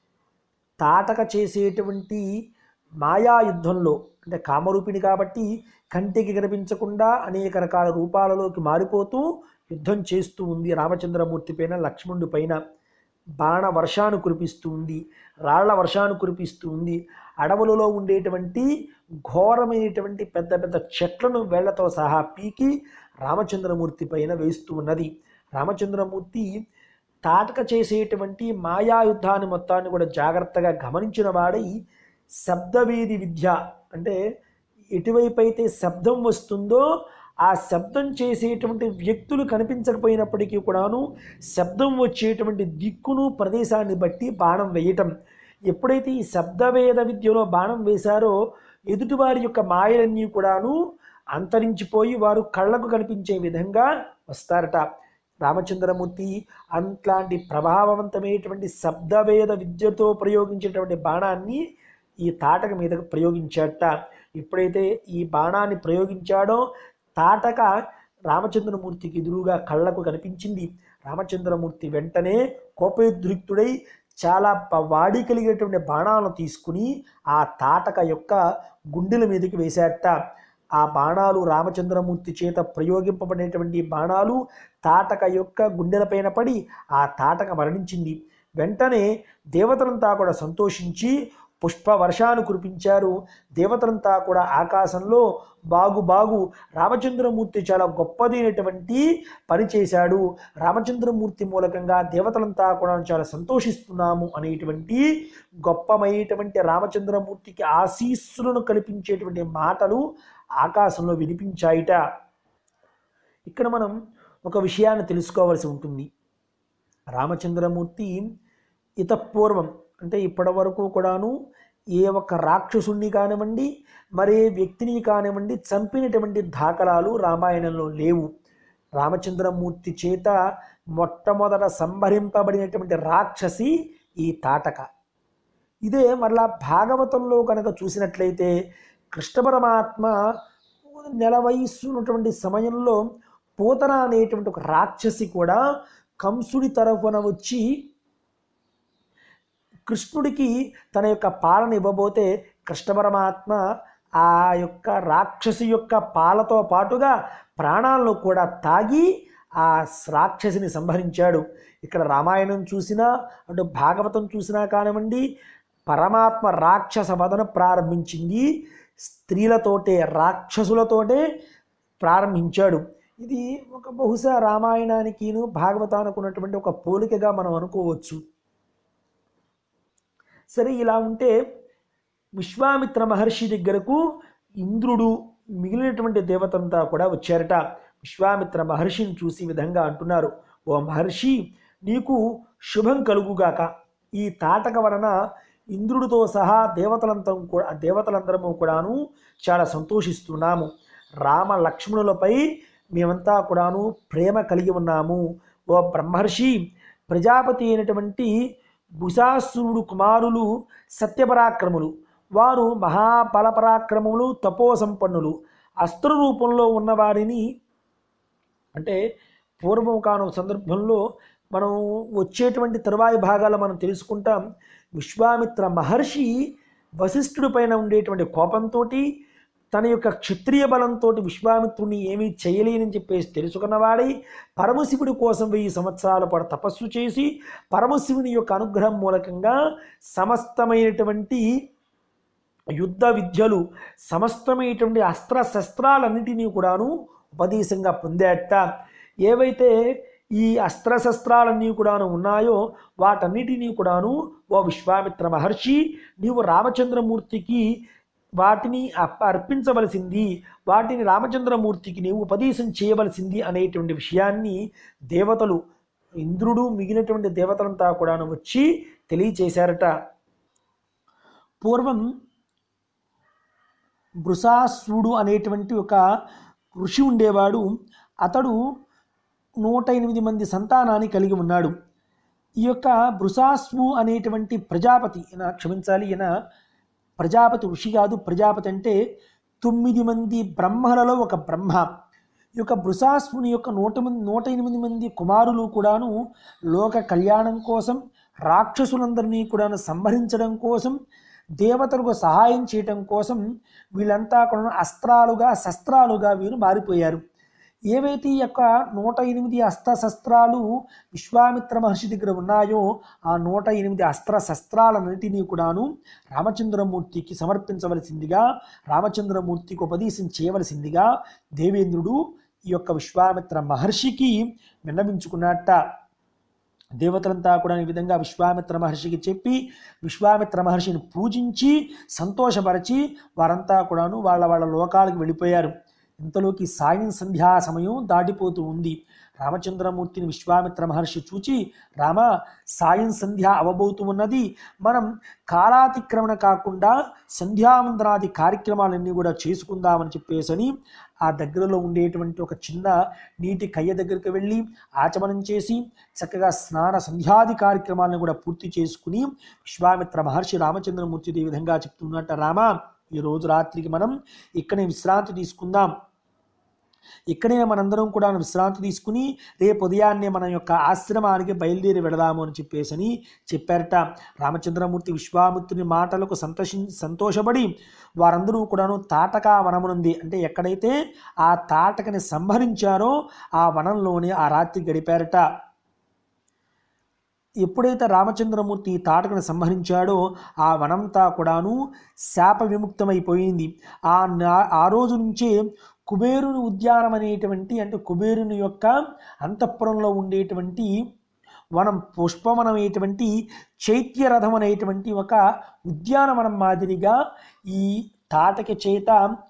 తాటక చేసేటువంటి మాయా యుద్ధంలో అంటే కామరూపిణి కాబట్టి కంటికి కనిపించకుండా అనేక రకాల రూపాలలోకి మారిపోతూ యుద్ధం చేస్తూ ఉంది రామచంద్రమూర్తి పైన లక్ష్మణుడి పైన బాణ వర్షాన్ని కురిపిస్తూ ఉంది రాళ్ల వర్షాన్ని కురిపిస్తూ ఉంది అడవులలో ఉండేటువంటి ఘోరమైనటువంటి పెద్ద పెద్ద చెట్లను వేళ్లతో సహా పీకి రామచంద్రమూర్తి పైన వేస్తూ ఉన్నది రామచంద్రమూర్తి తాటక చేసేటువంటి మాయా యుద్ధాన్ని మొత్తాన్ని కూడా జాగ్రత్తగా గమనించిన వాడై శబ్దవేది విద్య అంటే ఎటువైపు అయితే శబ్దం వస్తుందో ఆ శబ్దం చేసేటువంటి వ్యక్తులు కనిపించకపోయినప్పటికీ కూడాను శబ్దం వచ్చేటువంటి దిక్కును ప్రదేశాన్ని బట్టి బాణం వేయటం ఎప్పుడైతే ఈ శబ్దవేద విద్యలో బాణం వేశారో ఎదుటివారి యొక్క మాయలన్నీ కూడాను అంతరించిపోయి వారు కళ్ళకు కనిపించే విధంగా వస్తారట రామచంద్రమూర్తి అట్లాంటి ప్రభావవంతమైనటువంటి శబ్దవేద విద్యతో ప్రయోగించేటువంటి బాణాన్ని ఈ తాటక మీదకు ప్రయోగించాట ఎప్పుడైతే ఈ బాణాన్ని ప్రయోగించాడో తాటక రామచంద్రమూర్తికి ఎదురుగా కళ్ళకు కనిపించింది రామచంద్రమూర్తి వెంటనే కోపోద్రిక్తుడై చాలా ప- వాడి కలిగేటువంటి బాణాలను తీసుకుని ఆ తాటక యొక్క గుండెల మీదకి వేశాట ఆ బాణాలు రామచంద్రమూర్తి చేత ప్రయోగింపబడినటువంటి బాణాలు తాటక యొక్క గుండెలపైన పడి ఆ తాటక మరణించింది వెంటనే దేవతలంతా కూడా సంతోషించి పుష్ప వర్షాన్ని కురిపించారు దేవతలంతా కూడా ఆకాశంలో బాగు బాగు రామచంద్రమూర్తి చాలా గొప్పదైనటువంటి పని చేశాడు రామచంద్రమూర్తి మూలకంగా దేవతలంతా కూడా చాలా సంతోషిస్తున్నాము అనేటువంటి గొప్పమైనటువంటి రామచంద్రమూర్తికి ఆశీస్సులను కల్పించేటువంటి మాటలు ఆకాశంలో వినిపించాయిట ఇక్కడ మనం ఒక విషయాన్ని తెలుసుకోవాల్సి ఉంటుంది రామచంద్రమూర్తి ఇతపూర్వం అంటే ఇప్పటి వరకు కూడాను ఏ ఒక్క రాక్షసుణ్ణి కానివ్వండి మరే వ్యక్తిని కానివ్వండి చంపినటువంటి దాఖలాలు రామాయణంలో లేవు రామచంద్రమూర్తి చేత మొట్టమొదట సంహరింపబడినటువంటి రాక్షసి ఈ తాటక ఇదే మరలా భాగవతంలో కనుక చూసినట్లయితే కృష్ణ పరమాత్మ నెల వయస్సు ఉన్నటువంటి సమయంలో పూతన అనేటువంటి ఒక రాక్షసి కూడా కంసుడి తరఫున వచ్చి కృష్ణుడికి తన యొక్క పాలన ఇవ్వబోతే కృష్ణ పరమాత్మ ఆ యొక్క రాక్షసి యొక్క పాలతో పాటుగా ప్రాణాలను కూడా తాగి ఆ రాక్షసిని సంహరించాడు ఇక్కడ రామాయణం చూసినా అటు భాగవతం చూసినా కానివ్వండి పరమాత్మ రాక్షస వదన ప్రారంభించింది స్త్రీలతోటే రాక్షసులతోటే ప్రారంభించాడు ఇది ఒక బహుశా రామాయణానికిను భాగవతానికి ఉన్నటువంటి ఒక పోలికగా మనం అనుకోవచ్చు సరే ఇలా ఉంటే విశ్వామిత్ర మహర్షి దగ్గరకు ఇంద్రుడు మిగిలినటువంటి దేవతంతా కూడా వచ్చారట విశ్వామిత్ర మహర్షిని చూసి ఈ విధంగా అంటున్నారు ఓ మహర్షి నీకు శుభం కలుగుగాక ఈ తాటక వలన ఇంద్రుడితో సహా దేవతలంతం కూడా దేవతలందరము కూడాను చాలా సంతోషిస్తున్నాము రామ లక్ష్మణులపై మేమంతా కూడాను ప్రేమ కలిగి ఉన్నాము ఓ బ్రహ్మర్షి ప్రజాపతి అయినటువంటి భుజాసురుడు కుమారులు సత్యపరాక్రములు వారు మహాబలపరాక్రములు తపోసంపన్నులు అస్త్ర రూపంలో ఉన్న వారిని అంటే పూర్వం కాను సందర్భంలో మనం వచ్చేటువంటి తరువాయి భాగాలు మనం తెలుసుకుంటాం విశ్వామిత్ర మహర్షి వశిష్ఠుడి పైన ఉండేటువంటి కోపంతో తన యొక్క క్షత్రియ బలంతో విశ్వామిత్రుని ఏమీ చేయలేనని చెప్పేసి తెలుసుకున్నవాడై పరమశివుడి కోసం వెయ్యి సంవత్సరాల పాటు తపస్సు చేసి పరమశివుని యొక్క అనుగ్రహం మూలకంగా సమస్తమైనటువంటి యుద్ధ విద్యలు సమస్తమైనటువంటి అస్త్ర శస్త్రాలన్నిటినీ కూడాను ఉపదేశంగా పొందేట ఏవైతే ఈ అస్త్రశస్త్రాలన్నీ కూడాను ఉన్నాయో వాటన్నిటినీ కూడాను ఓ విశ్వామిత్ర మహర్షి నీవు రామచంద్రమూర్తికి వాటిని అప్ప- అర్పించవలసింది వాటిని రామచంద్రమూర్తికి నీవు ఉపదేశం చేయవలసింది అనేటువంటి విషయాన్ని దేవతలు ఇంద్రుడు మిగిలినటువంటి దేవతలంతా కూడాను వచ్చి తెలియచేశారట పూర్వం బృసాసుడు అనేటువంటి ఒక ఋషి ఉండేవాడు అతడు నూట ఎనిమిది మంది సంతానాన్ని కలిగి ఉన్నాడు ఈ యొక్క బృసాస్వు అనేటువంటి ప్రజాపతి ఈయన క్షమించాలి ఈయన ప్రజాపతి ఋషి కాదు ప్రజాపతి అంటే తొమ్మిది మంది బ్రహ్మలలో ఒక బ్రహ్మ ఈ యొక్క బృసాస్వుని యొక్క నూట మంది నూట ఎనిమిది మంది కుమారులు కూడాను లోక కళ్యాణం కోసం రాక్షసులందరినీ కూడాను సంహరించడం కోసం దేవతలకు సహాయం చేయటం కోసం వీళ్ళంతా కూడా అస్త్రాలుగా శస్త్రాలుగా వీరు మారిపోయారు ఏవైతే ఈ యొక్క నూట ఎనిమిది అస్త్ర శస్త్రాలు విశ్వామిత్ర మహర్షి దగ్గర ఉన్నాయో ఆ నూట ఎనిమిది అస్త్ర శస్త్రాలన్నింటినీ కూడాను రామచంద్రమూర్తికి సమర్పించవలసిందిగా రామచంద్రమూర్తికి ఉపదేశం చేయవలసిందిగా దేవేంద్రుడు ఈ యొక్క విశ్వామిత్ర మహర్షికి విన్నవించుకున్నట్ట దేవతలంతా కూడా ఈ విధంగా విశ్వామిత్ర మహర్షికి చెప్పి విశ్వామిత్ర మహర్షిని పూజించి సంతోషపరిచి వారంతా కూడాను వాళ్ళ వాళ్ళ లోకాలకు వెళ్ళిపోయారు ఇంతలోకి సాయం సంధ్యా సమయం దాటిపోతూ ఉంది రామచంద్రమూర్తిని విశ్వామిత్ర మహర్షి చూచి రామ సాయం సంధ్య అవబోతూ ఉన్నది మనం కాలాతిక్రమణ కాకుండా సంధ్యావందనాది కార్యక్రమాలన్నీ కూడా చేసుకుందామని చెప్పేసని ఆ దగ్గరలో ఉండేటువంటి ఒక చిన్న నీటి కయ్య దగ్గరికి వెళ్ళి ఆచమనం చేసి చక్కగా స్నాన సంధ్యాది కార్యక్రమాలను కూడా పూర్తి చేసుకుని విశ్వామిత్ర మహర్షి రామచంద్రమూర్తి ఈ విధంగా చెప్తున్నట్ట రామ ఈ రోజు రాత్రికి మనం ఇక్కడే విశ్రాంతి తీసుకుందాం ఇక్కడే మనందరం కూడా విశ్రాంతి తీసుకుని రేపు ఉదయాన్నే మన యొక్క ఆశ్రమానికి బయలుదేరి వెడదాము అని చెప్పేసని చెప్పారట రామచంద్రమూర్తి విశ్వామిత్రుని మాటలకు సంతోషి సంతోషపడి వారందరూ కూడాను తాటక వనమునుంది అంటే ఎక్కడైతే ఆ తాటకని సంహరించారో ఆ వనంలోనే ఆ రాత్రి గడిపారట ఎప్పుడైతే రామచంద్రమూర్తి ఈ తాటకను సంహరించాడో ఆ వనంతా కూడాను శాప విముక్తమైపోయింది ఆ నా- ఆ రోజు నుంచే కుబేరుని ఉద్యానం అనేటువంటి అంటే కుబేరుని యొక్క అంతఃపురంలో ఉండేటువంటి వనం పుష్పవనమైనటువంటి చైత్యరథం అనేటువంటి ఒక ఉద్యానవనం మాదిరిగా ఈ తాటక చేత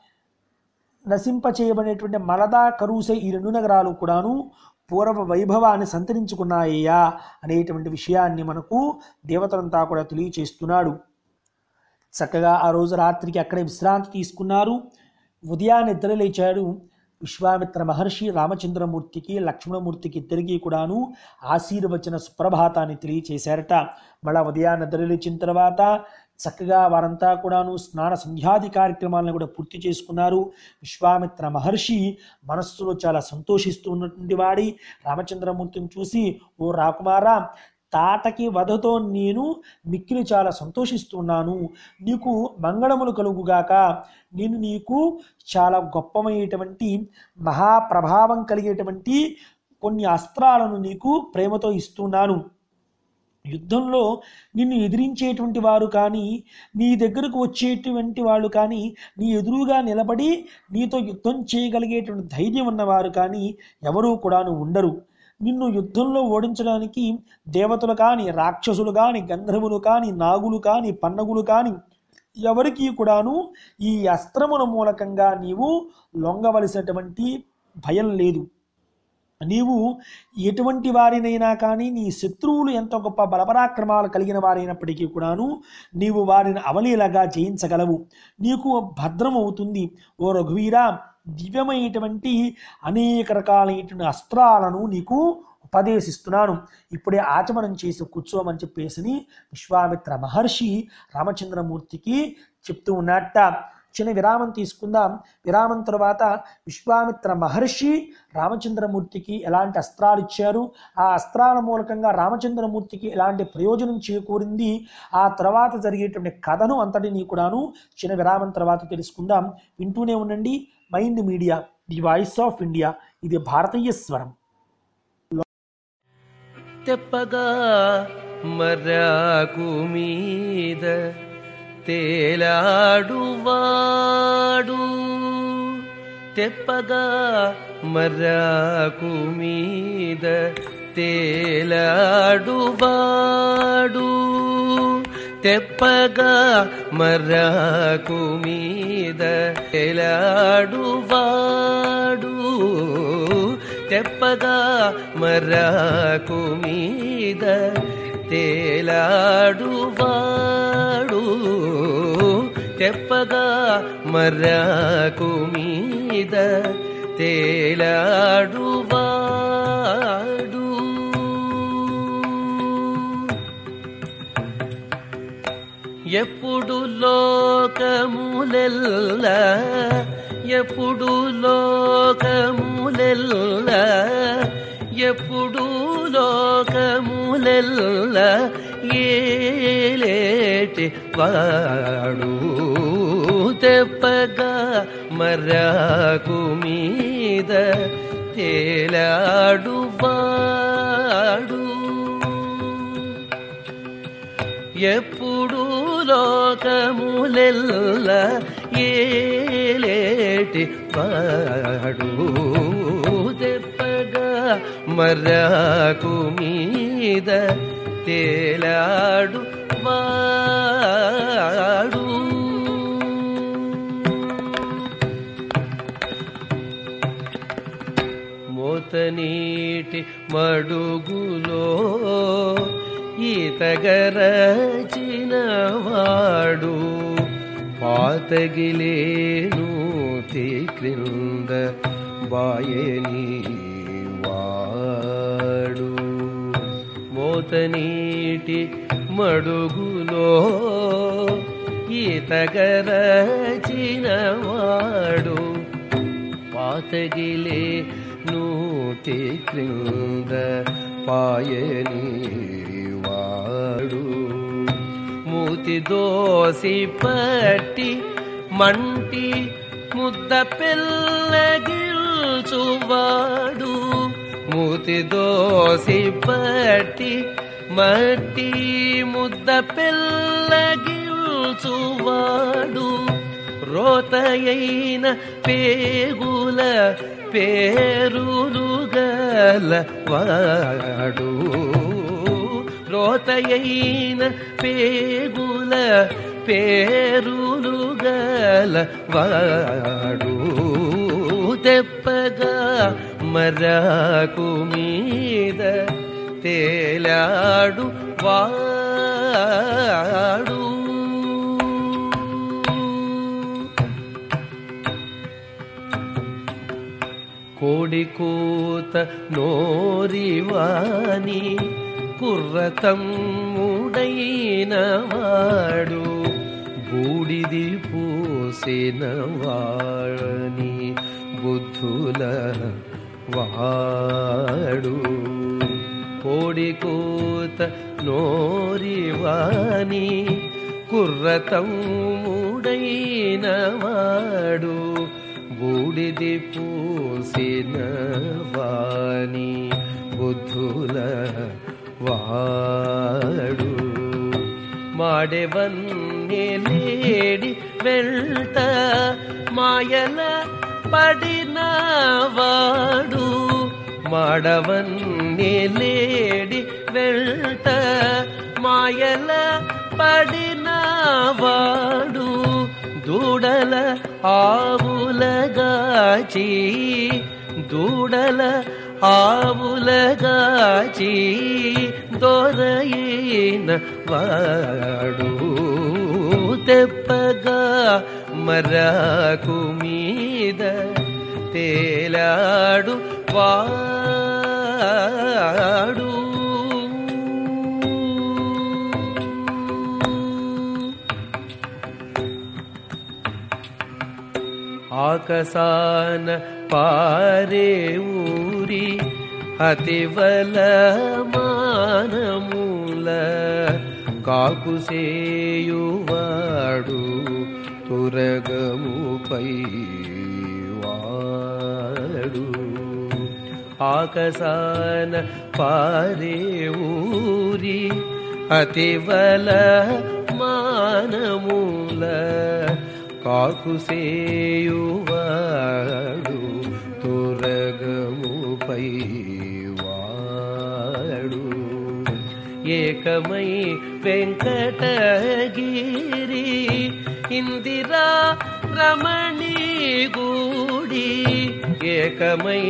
నశింప చేయబడినటువంటి మలదా కరూసే ఈ రెండు నగరాలు కూడాను పూర్వ వైభవాన్ని సంతరించుకున్నాయ్యా అనేటువంటి విషయాన్ని మనకు దేవతలంతా కూడా తెలియచేస్తున్నాడు చక్కగా ఆ రోజు రాత్రికి అక్కడే విశ్రాంతి తీసుకున్నారు ఉదయాన్నే నిద్ర లేచాడు విశ్వామిత్ర మహర్షి రామచంద్రమూర్తికి లక్ష్మణమూర్తికి ఇద్దరికీ కూడాను ఆశీర్వచన సుప్రభాతాన్ని తెలియచేశారట మళ్ళా ఉదయాన్నే నిద్ర లేచిన తర్వాత చక్కగా వారంతా కూడాను స్నాన సంధ్యాది కార్యక్రమాలను కూడా పూర్తి చేసుకున్నారు విశ్వామిత్ర మహర్షి మనస్సులో చాలా సంతోషిస్తున్నటువంటి వాడి రామచంద్రమూర్తిని చూసి ఓ రాకుమారా తాటకి వధతో నేను మిక్కిలి చాలా సంతోషిస్తున్నాను నీకు మంగళములు కలుగుగాక నేను నీకు చాలా గొప్పమైనటువంటి మహాప్రభావం కలిగేటువంటి కొన్ని అస్త్రాలను నీకు ప్రేమతో ఇస్తున్నాను యుద్ధంలో నిన్ను ఎదిరించేటువంటి వారు కానీ నీ దగ్గరకు వచ్చేటువంటి వాళ్ళు కానీ నీ ఎదురుగా నిలబడి నీతో యుద్ధం చేయగలిగేటువంటి ధైర్యం ఉన్నవారు కానీ ఎవరూ కూడాను ఉండరు నిన్ను యుద్ధంలో ఓడించడానికి దేవతలు కానీ రాక్షసులు కానీ గంధర్వులు కానీ నాగులు కానీ పన్నగులు కానీ ఎవరికీ కూడాను ఈ అస్త్రముల మూలకంగా నీవు లొంగవలసినటువంటి భయం లేదు నీవు ఎటువంటి వారినైనా కానీ నీ శత్రువులు ఎంత గొప్ప బలపరాక్రమాలు కలిగిన వారైనప్పటికీ కూడాను నీవు వారిని అవలీలగా జయించగలవు నీకు భద్రం అవుతుంది ఓ రఘువీరా దివ్యమైనటువంటి అనేక రకాలైనటువంటి అస్త్రాలను నీకు ఉపదేశిస్తున్నాను ఇప్పుడే ఆచమనం చేసి కూర్చోమని చెప్పేసి విశ్వామిత్ర మహర్షి రామచంద్రమూర్తికి చెప్తూ ఉన్నట్ట చిన్న విరామం తీసుకుందాం విరామం తర్వాత విశ్వామిత్ర మహర్షి రామచంద్రమూర్తికి ఎలాంటి అస్త్రాలు ఇచ్చారు ఆ అస్త్రాల మూలకంగా రామచంద్రమూర్తికి ఎలాంటి ప్రయోజనం చేకూరింది ఆ తర్వాత జరిగేటువంటి కథను అంతటినీ కూడాను చిన్న విరామం తర్వాత తెలుసుకుందాం వింటూనే ఉండండి mind media the voice of India ఇది భారతీయ స్వరం తెప్పగా మర్రాకు మీద తేలాడువాడు తెప్పగా మర్రాకు మీద తేలాడువాడు తెప్పగా మర్రాకు మీద తేలాడువాడు తెప్పగా మర్రాకు మీద తేలాడువాడు తెప్పగా మర్రాకు మీద తేలాడువాడు ఎప్పుడు లోకములెల్ల ఎప్పుడు లోకములెల్ల ఎప్పుడు లోకములెల్ల ఏలేటి వాడు తెప్పగా మర్రాకు మీద తేలాడువాడు ఎప్పుడు లోకములెల్ల ఏలేటి వాడు తెప్పగా మర్రాకు మీద తేలాడు వాడు మోతనీటి మడుగులో ఈతగరచినవాడు పాతగిలేను క్రింద బాయని వాడు మోతనీటి మడుగులో ఈతగరచినవాడు పాతగిలే నూతి క్రింద పాయని వాడు మూతి దోసి పట్టి మంటి ముద్ద పిల్లగిల్చువాడు మూతి దోసి పట్టి మట్టి ముద్ద పిల్లగిల్చువాడు రోతయైన పేగుల పేరులుగల వాడు రోతయైన పేగుల పేరులుగల వాడు తెప్పగా మరాకు మీద తేలాడు వాడు కోడి కూత నోరివాని కుర్రతమ్ముడైన వాడు బూడిది పూసిన వాణి బుద్ధుల వాడు కోడి కూత నోరివాని కుర్రతమ్ముడైన వాడు బూడిది పూసిన వాణి బుద్ధుల వాడు మాడెవన్నీ లేడి వెళ్త మాయల పడిన వాడు మాడవన్నీ లేడి వెళ్త మాయల పడిన వాడు దూడల ఆవులగాచి దూడల ఆవులగాచి దొరయిన వాడు తెప్పగా మరాకు మీద తేలాడు వాడు ఆకసాన పారే ఊరి అతివల మానమూల కాకుసేయువాడు తురగముపై వాడు ఆకసాన పారే ఊరి అతివల మానమూల కాకుసేయువాడు తురగముపై వాడు ఏకమై వెంకటగిరి ఇందిరా రమణి గూడి ఏకమై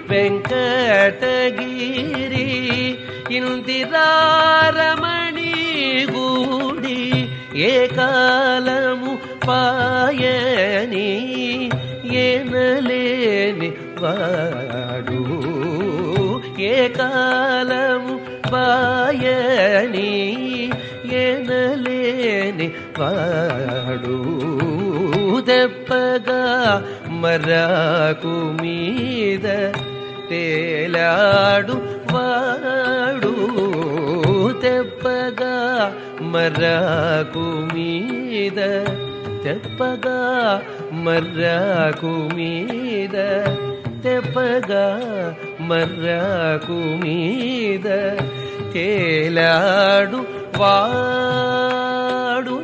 వెంకటగిరి ఇందిరా రమణి గూడి ఏ కాలము పాయని ఏనలేని వాడు ఏ కాలము పాయని ఏనలేని వాడు దెబ్బగా మరాకు మీద తేలాడు వాడు తెప్పగా మర్రాకు మీద తెప్పగా మర్రాకు మీద తెప్పగా మర్రాకు మీద తేలాడు వాడు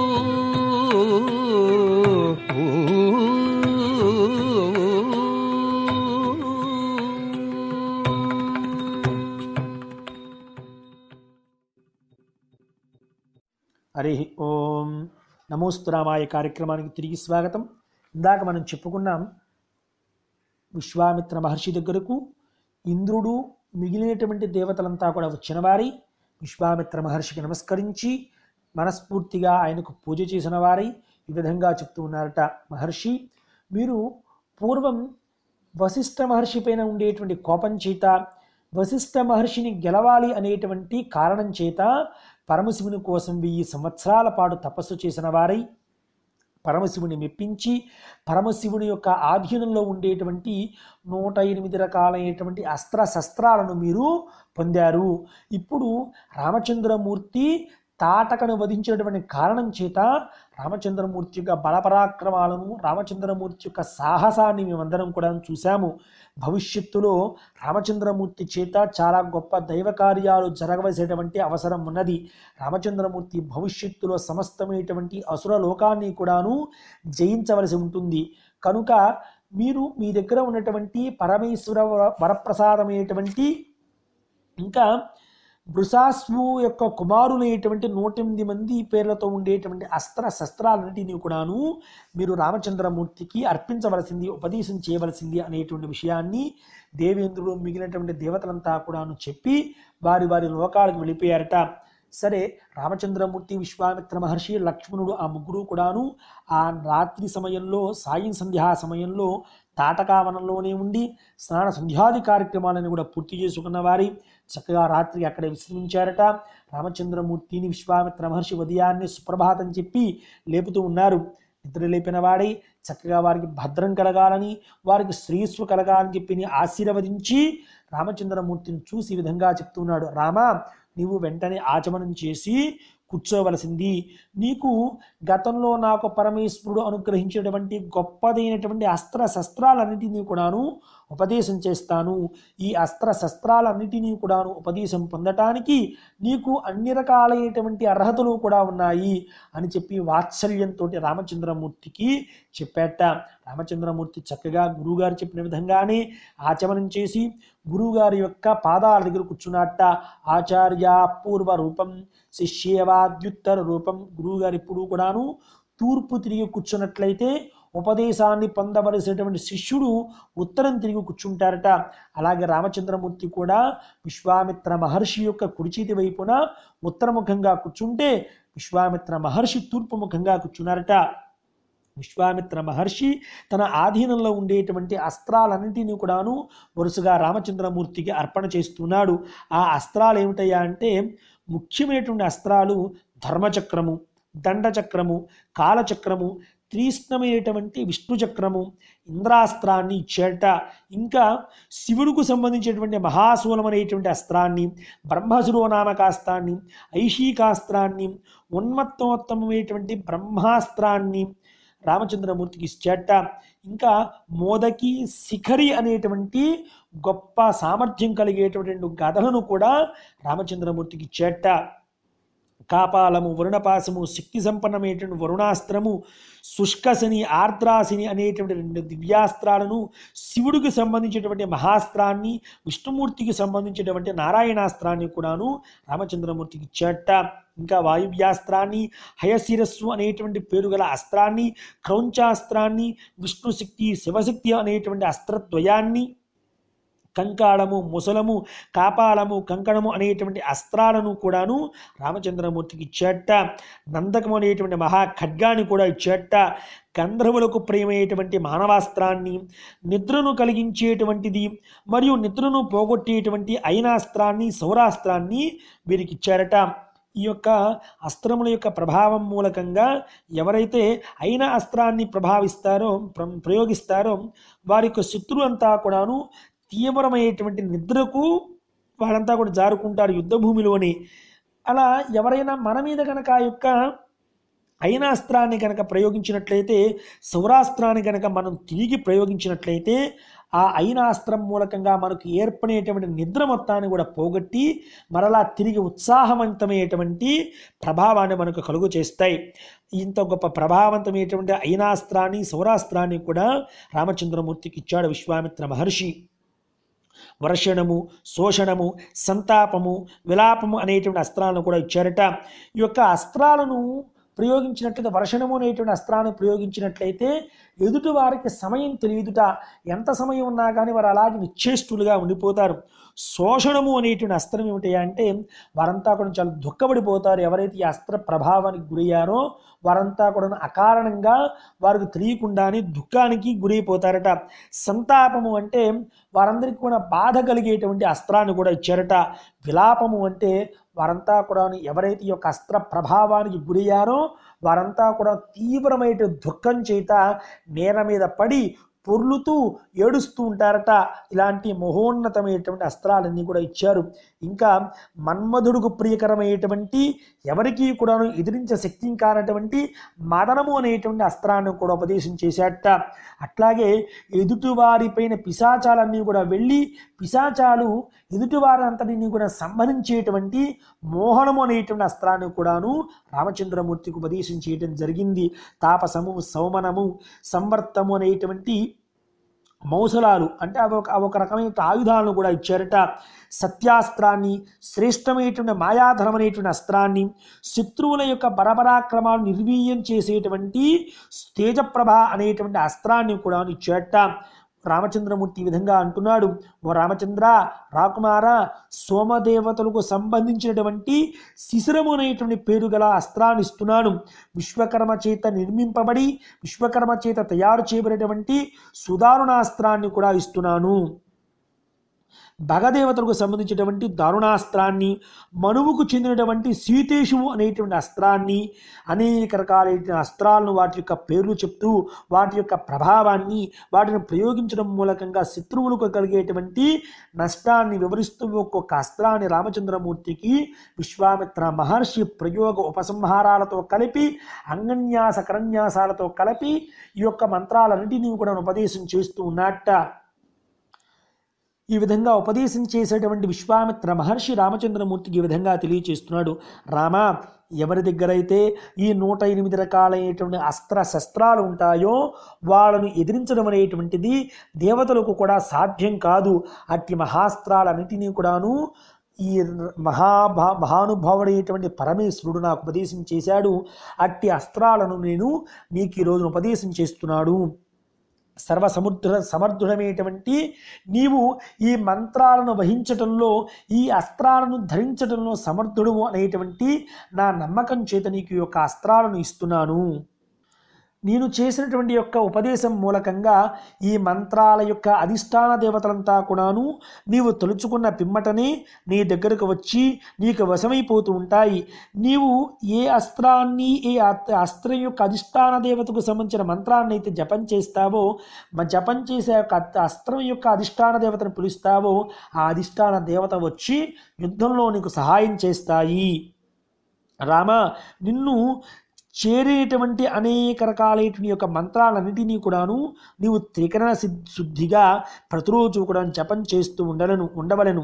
హరి ఓం నమోస్తు రామాయ కార్యక్రమానికి తిరిగి స్వాగతం ఇందాక మనం చెప్పుకున్నాం విశ్వామిత్ర మహర్షి దగ్గరకు ఇంద్రుడు మిగిలినటువంటి దేవతలంతా కూడా వచ్చిన వారి విశ్వామిత్ర మహర్షికి నమస్కరించి మనస్ఫూర్తిగా ఆయనకు పూజ చేసిన వారై ఈ విధంగా చెప్తూ ఉన్నారట మహర్షి మీరు పూర్వం వశిష్ఠ మహర్షి పైన ఉండేటువంటి కోపం చేత వశిష్ఠ మహర్షిని గెలవాలి అనేటువంటి కారణం చేత పరమశివుని కోసం వెయ్యి సంవత్సరాల పాటు తపస్సు చేసిన వారై పరమశివుని మెప్పించి పరమశివుని యొక్క ఆధీనంలో ఉండేటువంటి నూట ఎనిమిది రకాలైనటువంటి అస్త్ర శస్త్రాలను మీరు పొందారు ఇప్పుడు రామచంద్రమూర్తి తాటకను వధించినటువంటి కారణం చేత రామచంద్రమూర్తి యొక్క బలపరాక్రమాలను రామచంద్రమూర్తి యొక్క సాహసాన్ని మేమందరం కూడా చూశాము భవిష్యత్తులో రామచంద్రమూర్తి చేత చాలా గొప్ప దైవ కార్యాలు జరగవలసినటువంటి అవసరం ఉన్నది రామచంద్రమూర్తి భవిష్యత్తులో సమస్తమైనటువంటి అసుర లోకాన్ని కూడాను జయించవలసి ఉంటుంది కనుక మీరు మీ దగ్గర ఉన్నటువంటి పరమేశ్వర వర- వరప్రసాదమైనటువంటి ఇంకా బృసాస్వు యొక్క కుమారులైనటువంటి నూట ఎనిమిది మంది పేర్లతో ఉండేటువంటి అస్త్ర శస్త్రాలన్నిటినీ కూడాను మీరు రామచంద్రమూర్తికి అర్పించవలసింది ఉపదేశం చేయవలసింది అనేటువంటి విషయాన్ని దేవేంద్రుడు మిగిలినటువంటి దేవతలంతా కూడాను చెప్పి వారి వారి లోకాలకు వెళ్ళిపోయారట సరే రామచంద్రమూర్తి విశ్వామిత్ర మహర్షి లక్ష్మణుడు ఆ ముగ్గురు కూడాను ఆ రాత్రి సమయంలో సాయం సంధ్యా సమయంలో తాటకావనంలోనే ఉండి స్నాన సంధ్యాది కార్యక్రమాలను కూడా పూర్తి చేసుకున్న వారి చక్కగా రాత్రి అక్కడ విశ్రమించారట రామచంద్రమూర్తిని విశ్వామిత్ర మహర్షి ఉదయాన్నే సుప్రభాతం చెప్పి లేపుతూ ఉన్నారు నిద్ర లేపిన వాడై చక్కగా వారికి భద్రం కలగాలని వారికి శ్రీస్వ కలగాలని చెప్పి ఆశీర్వదించి రామచంద్రమూర్తిని చూసి ఈ విధంగా చెప్తున్నాడు రామ నీవు వెంటనే ఆచమనం చేసి కూర్చోవలసింది నీకు గతంలో నాకు పరమేశ్వరుడు అనుగ్రహించినటువంటి గొప్పదైనటువంటి అస్త్ర శస్త్రాలన్నిటినీ కూడాను ఉపదేశం చేస్తాను ఈ అస్త్ర శస్త్రాలన్నిటినీ కూడాను ఉపదేశం పొందటానికి నీకు అన్ని రకాలైనటువంటి అర్హతలు కూడా ఉన్నాయి అని చెప్పి వాత్సల్యంతో రామచంద్రమూర్తికి చెప్పాట రామచంద్రమూర్తి చక్కగా గురువుగారు చెప్పిన విధంగానే ఆచమనం చేసి గురువుగారి యొక్క పాదాల దగ్గర కూర్చున్నట్ట ఆచార్య పూర్వ రూపం శిష్యేవాద్యుత్తర రూపం గురువుగారు ఇప్పుడు కూడాను తూర్పు తిరిగి కూర్చున్నట్లయితే ఉపదేశాన్ని పొందవలసినటువంటి శిష్యుడు ఉత్తరం తిరిగి కూర్చుంటారట అలాగే రామచంద్రమూర్తి కూడా విశ్వామిత్ర మహర్షి యొక్క కుడిచేతి వైపున ఉత్తరముఖంగా కూర్చుంటే విశ్వామిత్ర మహర్షి తూర్పు ముఖంగా కూర్చున్నారట విశ్వామిత్ర మహర్షి తన ఆధీనంలో ఉండేటువంటి అస్త్రాలన్నింటినీ కూడాను వరుసగా రామచంద్రమూర్తికి అర్పణ చేస్తున్నాడు ఆ అస్త్రాలు ఏమిటయ్యా అంటే ముఖ్యమైనటువంటి అస్త్రాలు ధర్మచక్రము దండచక్రము కాలచక్రము తీక్ష్ణమైనటువంటి విష్ణు చక్రము ఇంద్రాస్త్రాన్ని ఇచ్చేట ఇంకా శివుడికి సంబంధించినటువంటి మహాశూలం అనేటువంటి అస్త్రాన్ని బ్రహ్మశిరోనామకాస్త్రాన్ని ఐషీకాస్త్రాన్ని ఉన్మత్తోత్తమైనటువంటి బ్రహ్మాస్త్రాన్ని రామచంద్రమూర్తికి ఇచ్చేట ఇంకా మోదకి శిఖరి అనేటువంటి గొప్ప సామర్థ్యం కలిగేటువంటి రెండు గదలను కూడా రామచంద్రమూర్తికి ఇచ్చేట కాపాలము వరుణపాసము శక్తి సంపన్నమైనటువంటి వరుణాస్త్రము శుష్కశని ఆర్ద్రాశని అనేటువంటి రెండు దివ్యాస్త్రాలను శివుడికి సంబంధించినటువంటి మహాస్త్రాన్ని విష్ణుమూర్తికి సంబంధించినటువంటి నారాయణాస్త్రాన్ని కూడాను రామచంద్రమూర్తికి ఇచ్చేట ఇంకా వాయువ్యాస్త్రాన్ని హయశిరస్సు అనేటువంటి పేరు గల అస్త్రాన్ని క్రౌంచాస్త్రాన్ని విష్ణుశక్తి శివశక్తి అనేటువంటి అస్త్రద్వయాన్ని కంకాళము ముసలము కాపాలము కంకణము అనేటువంటి అస్త్రాలను కూడాను రామచంద్రమూర్తికి ఇచ్చేట నందకము అనేటువంటి మహా ఖడ్గాన్ని కూడా ఇచ్చేట గంధర్వులకు ప్రియమైనటువంటి మానవాస్త్రాన్ని నిద్రను కలిగించేటువంటిది మరియు నిద్రను పోగొట్టేటువంటి అయినాస్త్రాన్ని సౌరాస్త్రాన్ని వీరికి ఇచ్చారట ఈ యొక్క అస్త్రముల యొక్క ప్రభావం మూలకంగా ఎవరైతే అయిన అస్త్రాన్ని ప్రభావిస్తారో ప్ర- ప్రయోగిస్తారో వారి యొక్క శత్రువు అంతా కూడాను తీవ్రమైనటువంటి నిద్రకు వాళ్ళంతా కూడా జారుకుంటారు యుద్ధ భూమిలోని అలా ఎవరైనా మన మీద కనుక ఆ యొక్క అయినాస్త్రాన్ని కనుక ప్రయోగించినట్లయితే సౌరాస్త్రాన్ని కనుక మనం తిరిగి ప్రయోగించినట్లయితే ఆ అయినాస్త్రం మూలకంగా మనకు ఏర్పడేటువంటి నిద్ర మొత్తాన్ని కూడా పోగొట్టి మరలా తిరిగి ఉత్సాహవంతమైనటువంటి ప్రభావాన్ని మనకు కలుగు చేస్తాయి ఇంత గొప్ప ప్రభావవంతమైనటువంటి అయినాస్త్రాన్ని సౌరాస్త్రాన్ని కూడా రామచంద్రమూర్తికి ఇచ్చాడు విశ్వామిత్ర మహర్షి వర్షణము శోషణము సంతాపము విలాపము అనేటువంటి అస్త్రాలను కూడా ఇచ్చారట ఈ యొక్క అస్త్రాలను ప్రయోగించినట్లయితే వర్షణము అనేటువంటి అస్త్రాన్ని ప్రయోగించినట్లయితే ఎదుటి వారికి సమయం తెలియదుట ఎంత సమయం ఉన్నా కానీ వారు అలాగే నిశ్చేష్టులుగా ఉండిపోతారు శోషణము అనేటువంటి అస్త్రం ఏమిటి అంటే వారంతా కూడా చాలా దుఃఖపడిపోతారు ఎవరైతే ఈ అస్త్ర ప్రభావానికి గురయ్యారో వారంతా కూడా అకారణంగా వారికి తెలియకుండానే దుఃఖానికి గురైపోతారట సంతాపము అంటే వారందరికీ కూడా బాధ కలిగేటువంటి అస్త్రాన్ని కూడా ఇచ్చారట విలాపము అంటే వారంతా కూడా ఎవరైతే ఈ యొక్క అస్త్ర ప్రభావానికి గురయ్యారో వారంతా కూడా తీవ్రమైన దుఃఖం చేత నేల మీద పడి పొర్లుతూ ఏడుస్తూ ఉంటారట ఇలాంటి మహోన్నతమైనటువంటి అస్త్రాలన్నీ కూడా ఇచ్చారు ఇంకా మన్మధుడుకు ప్రియకరమైనటువంటి ఎవరికీ కూడాను ఎదిరించే శక్తి కానటువంటి మదనము అనేటువంటి అస్త్రాన్ని కూడా ఉపదేశం చేశాట అట్లాగే ఎదుటివారిపైన పిశాచాలన్నీ కూడా వెళ్ళి పిశాచాలు ఎదుటివారంతటిని కూడా సంహరించేటువంటి మోహనము అనేటువంటి అస్త్రాన్ని కూడాను రామచంద్రమూర్తికి ఉపదేశం చేయడం జరిగింది తాపసము సౌమనము సంవర్తము అనేటువంటి మౌసలాలు అంటే అవి ఒక అవి ఒక రకమైన ఆయుధాలను కూడా ఇచ్చారట సత్యాస్త్రాన్ని శ్రేష్టమైనటువంటి మాయాధరం అనేటువంటి అస్త్రాన్ని శత్రువుల యొక్క బరబరాక్రమాలు నిర్వీర్యం చేసేటువంటి తేజప్రభ అనేటువంటి అస్త్రాన్ని కూడా ఇచ్చారట రామచంద్రమూర్తి ఈ విధంగా అంటున్నాడు ఓ రామచంద్ర రాకుమార సోమదేవతలకు సంబంధించినటువంటి శిశిరము అనేటువంటి పేరు గల అస్త్రాన్ని ఇస్తున్నాను విశ్వకర్మ చేత నిర్మింపబడి విశ్వకర్మ చేత తయారు చేయబడినటువంటి సుదారుణాస్త్రాన్ని కూడా ఇస్తున్నాను భగదేవతలకు సంబంధించినటువంటి దారుణాస్త్రాన్ని మనువుకు చెందినటువంటి సీతేశువు అనేటువంటి అస్త్రాన్ని అనేక రకాలైన అస్త్రాలను వాటి యొక్క పేర్లు చెప్తూ వాటి యొక్క ప్రభావాన్ని వాటిని ప్రయోగించడం మూలకంగా శత్రువులకు కలిగేటువంటి నష్టాన్ని వివరిస్తూ ఒక్కొక్క అస్త్రాన్ని రామచంద్రమూర్తికి విశ్వామిత్ర మహర్షి ప్రయోగ ఉపసంహారాలతో కలిపి అంగన్యాస కరన్యాసాలతో కలిపి ఈ యొక్క మంత్రాలన్నింటినీ కూడా ఉపదేశం చేస్తూ ఉన్నట్ట ఈ విధంగా ఉపదేశం చేసేటువంటి విశ్వామిత్ర మహర్షి రామచంద్రమూర్తికి ఈ విధంగా తెలియచేస్తున్నాడు రామ ఎవరి దగ్గరైతే ఈ నూట ఎనిమిది రకాలైనటువంటి అస్త్ర శస్త్రాలు ఉంటాయో వాళ్ళను ఎదిరించడం అనేటువంటిది దేవతలకు కూడా సాధ్యం కాదు అట్టి మహాస్త్రాలన్నిటినీ కూడాను ఈ మహాభా మహానుభావుడైనటువంటి పరమేశ్వరుడు నాకు ఉపదేశం చేశాడు అట్టి అస్త్రాలను నేను నీకు ఈరోజు ఉపదేశం చేస్తున్నాడు సర్వసముద్ర సమర్థుడమైనటువంటి నీవు ఈ మంత్రాలను వహించటంలో ఈ అస్త్రాలను ధరించటంలో సమర్థుడు అనేటువంటి నా నమ్మకం చేత నీకు ఈ యొక్క అస్త్రాలను ఇస్తున్నాను నేను చేసినటువంటి యొక్క ఉపదేశం మూలకంగా ఈ మంత్రాల యొక్క అధిష్టాన దేవతలంతా కూడాను నీవు తలుచుకున్న పిమ్మటనే నీ దగ్గరకు వచ్చి నీకు వశమైపోతూ ఉంటాయి నీవు ఏ అస్త్రాన్ని ఏ అస్త్ర- అస్త్రం యొక్క అధిష్టాన దేవతకు సంబంధించిన మంత్రాన్ని అయితే జపం చేస్తావో మ- జపం చేసే యొక్క అత్- అస్త్రం యొక్క అధిష్టాన దేవతను పిలుస్తావో ఆ అధిష్టాన దేవత వచ్చి యుద్ధంలో నీకు సహాయం చేస్తాయి రామ నిన్ను చేరేటువంటి అనేక రకాలైన యొక్క మంత్రాలన్నిటినీ కూడాను నీవు త్రికరణ సిద్- శుద్ధిగా ప్రతిరోజు కూడా జపం చేస్తూ ఉండలను ఉండవలను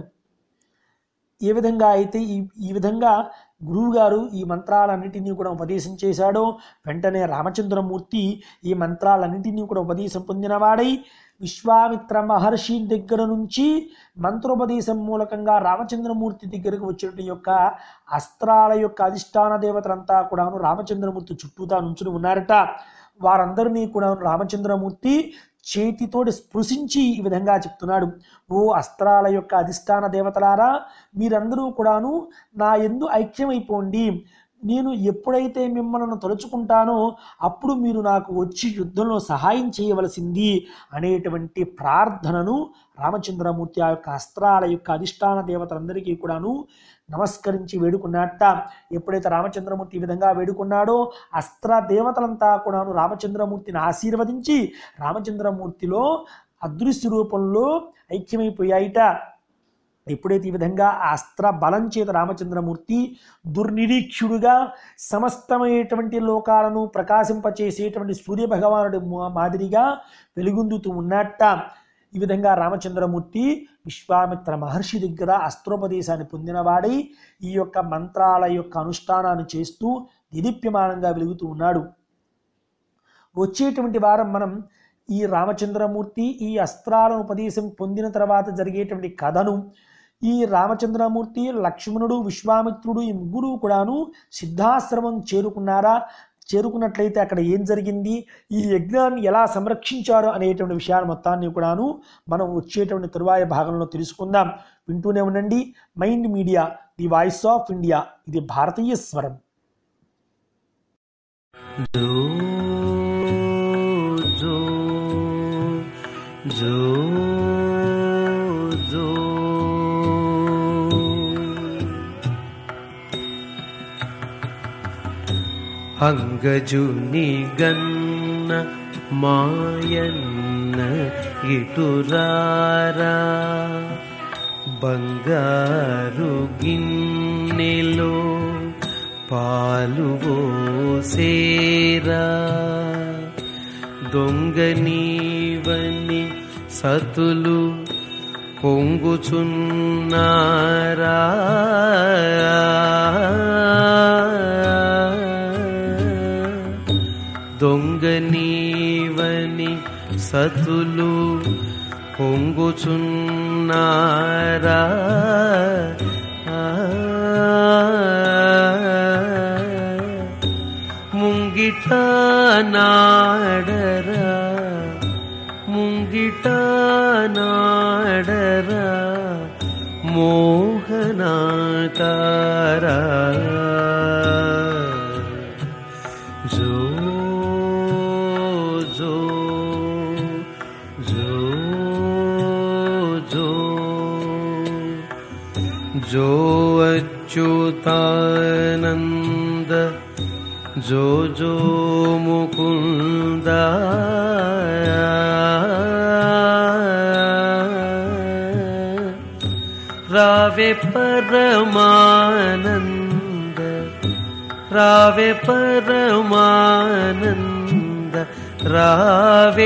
ఏ విధంగా అయితే ఈ ఈ విధంగా గురువుగారు ఈ మంత్రాలన్నిటినీ కూడా ఉపదేశం చేశాడో వెంటనే రామచంద్రమూర్తి ఈ మంత్రాలన్నిటినీ కూడా ఉపదేశం పొందినవాడై విశ్వామిత్ర మహర్షి దగ్గర నుంచి మంత్రోపదేశం మూలకంగా రామచంద్రమూర్తి దగ్గరకు వచ్చినటువంటి యొక్క అస్త్రాల యొక్క అధిష్టాన దేవతలంతా కూడాను రామచంద్రమూర్తి చుట్టూతా నుంచుని ఉన్నారట వారందరినీ కూడా రామచంద్రమూర్తి చేతితోటి స్పృశించి ఈ విధంగా చెప్తున్నాడు ఓ అస్త్రాల యొక్క అధిష్టాన దేవతలారా మీరందరూ కూడాను నా ఎందు ఐక్యమైపోండి నేను ఎప్పుడైతే మిమ్మల్ని తలుచుకుంటానో అప్పుడు మీరు నాకు వచ్చి యుద్ధంలో సహాయం చేయవలసింది అనేటువంటి ప్రార్థనను రామచంద్రమూర్తి ఆ యొక్క అస్త్రాల యొక్క అధిష్టాన దేవతలందరికీ కూడాను నమస్కరించి వేడుకున్నట్ట ఎప్పుడైతే రామచంద్రమూర్తి ఈ విధంగా వేడుకున్నాడో అస్త్ర దేవతలంతా కూడాను రామచంద్రమూర్తిని ఆశీర్వదించి రామచంద్రమూర్తిలో అదృశ్య రూపంలో ఐక్యమైపోయాయిట ఎప్పుడైతే ఈ విధంగా ఆ అస్త్ర బలం చేత రామచంద్రమూర్తి దుర్నిరీక్షుడుగా సమస్తమైనటువంటి లోకాలను ప్రకాశింపచేసేటువంటి సూర్య భగవానుడి మా- మాదిరిగా వెలుగొందుతూ ఉన్నట్ట ఈ విధంగా రామచంద్రమూర్తి విశ్వామిత్ర మహర్షి దగ్గర అస్త్రోపదేశాన్ని పొందినవాడై ఈ యొక్క మంత్రాల యొక్క అనుష్ఠానాన్ని చేస్తూ నిదీప్యమానంగా వెలుగుతూ ఉన్నాడు వచ్చేటువంటి వారం మనం ఈ రామచంద్రమూర్తి ఈ అస్త్రాల ఉపదేశం పొందిన తర్వాత జరిగేటువంటి కథను ఈ రామచంద్రమూర్తి లక్ష్మణుడు విశ్వామిత్రుడు ఈ ముగ్గురు కూడాను సిద్ధాశ్రమం చేరుకున్నారా చేరుకున్నట్లయితే అక్కడ ఏం జరిగింది ఈ యజ్ఞాన్ని ఎలా సంరక్షించారు అనేటువంటి విషయాలు మొత్తాన్ని కూడాను మనం వచ్చేటువంటి తరువాయ భాగంలో తెలుసుకుందాం వింటూనే ఉండండి mind media the voice of India ఇది భారతీయ స్వరం जो जो जो जो అంగజుని గన్న మాయన్న ఇటురారా బంగారు గిన్నెలో పాలు సేరా దొంగ నీవని సతులు పొంగుచున్నారా దొంగ నీవని సతులు పొంగుచున్నారా ముంగిట నాడరా ముంగిట నాడరా మోహనాకారా జో జో జో జో जो अच्युतानन्द जो जो मुकुन्द रावे परमानन्द रावे परमानन्द रावे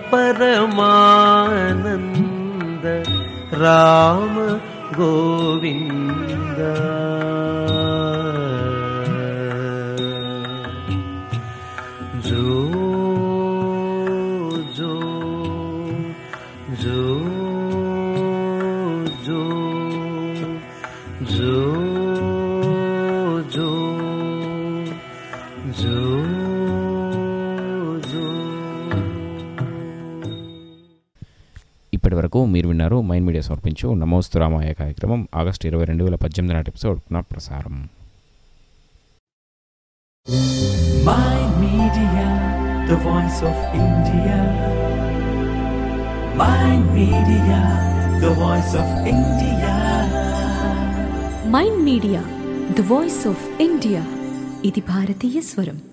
परमानन्द राम गोविन्द जो जो जो जो जो जो जो जो ఇప్పటి వరకు మీరు విన్నారు మైండ్ మీడియా సమర్పించు నమోస్తు రామాయ కార్యక్రమం ఆగస్టు ఇరవై రెండు వేల పద్దెనిమిది నాటి ఎపిసోడ్ పునః ప్రసారం Mind Media, the voice of India. Mind Media, the voice of India. Mind media the voice of India ఇది భారతీయ స్వరం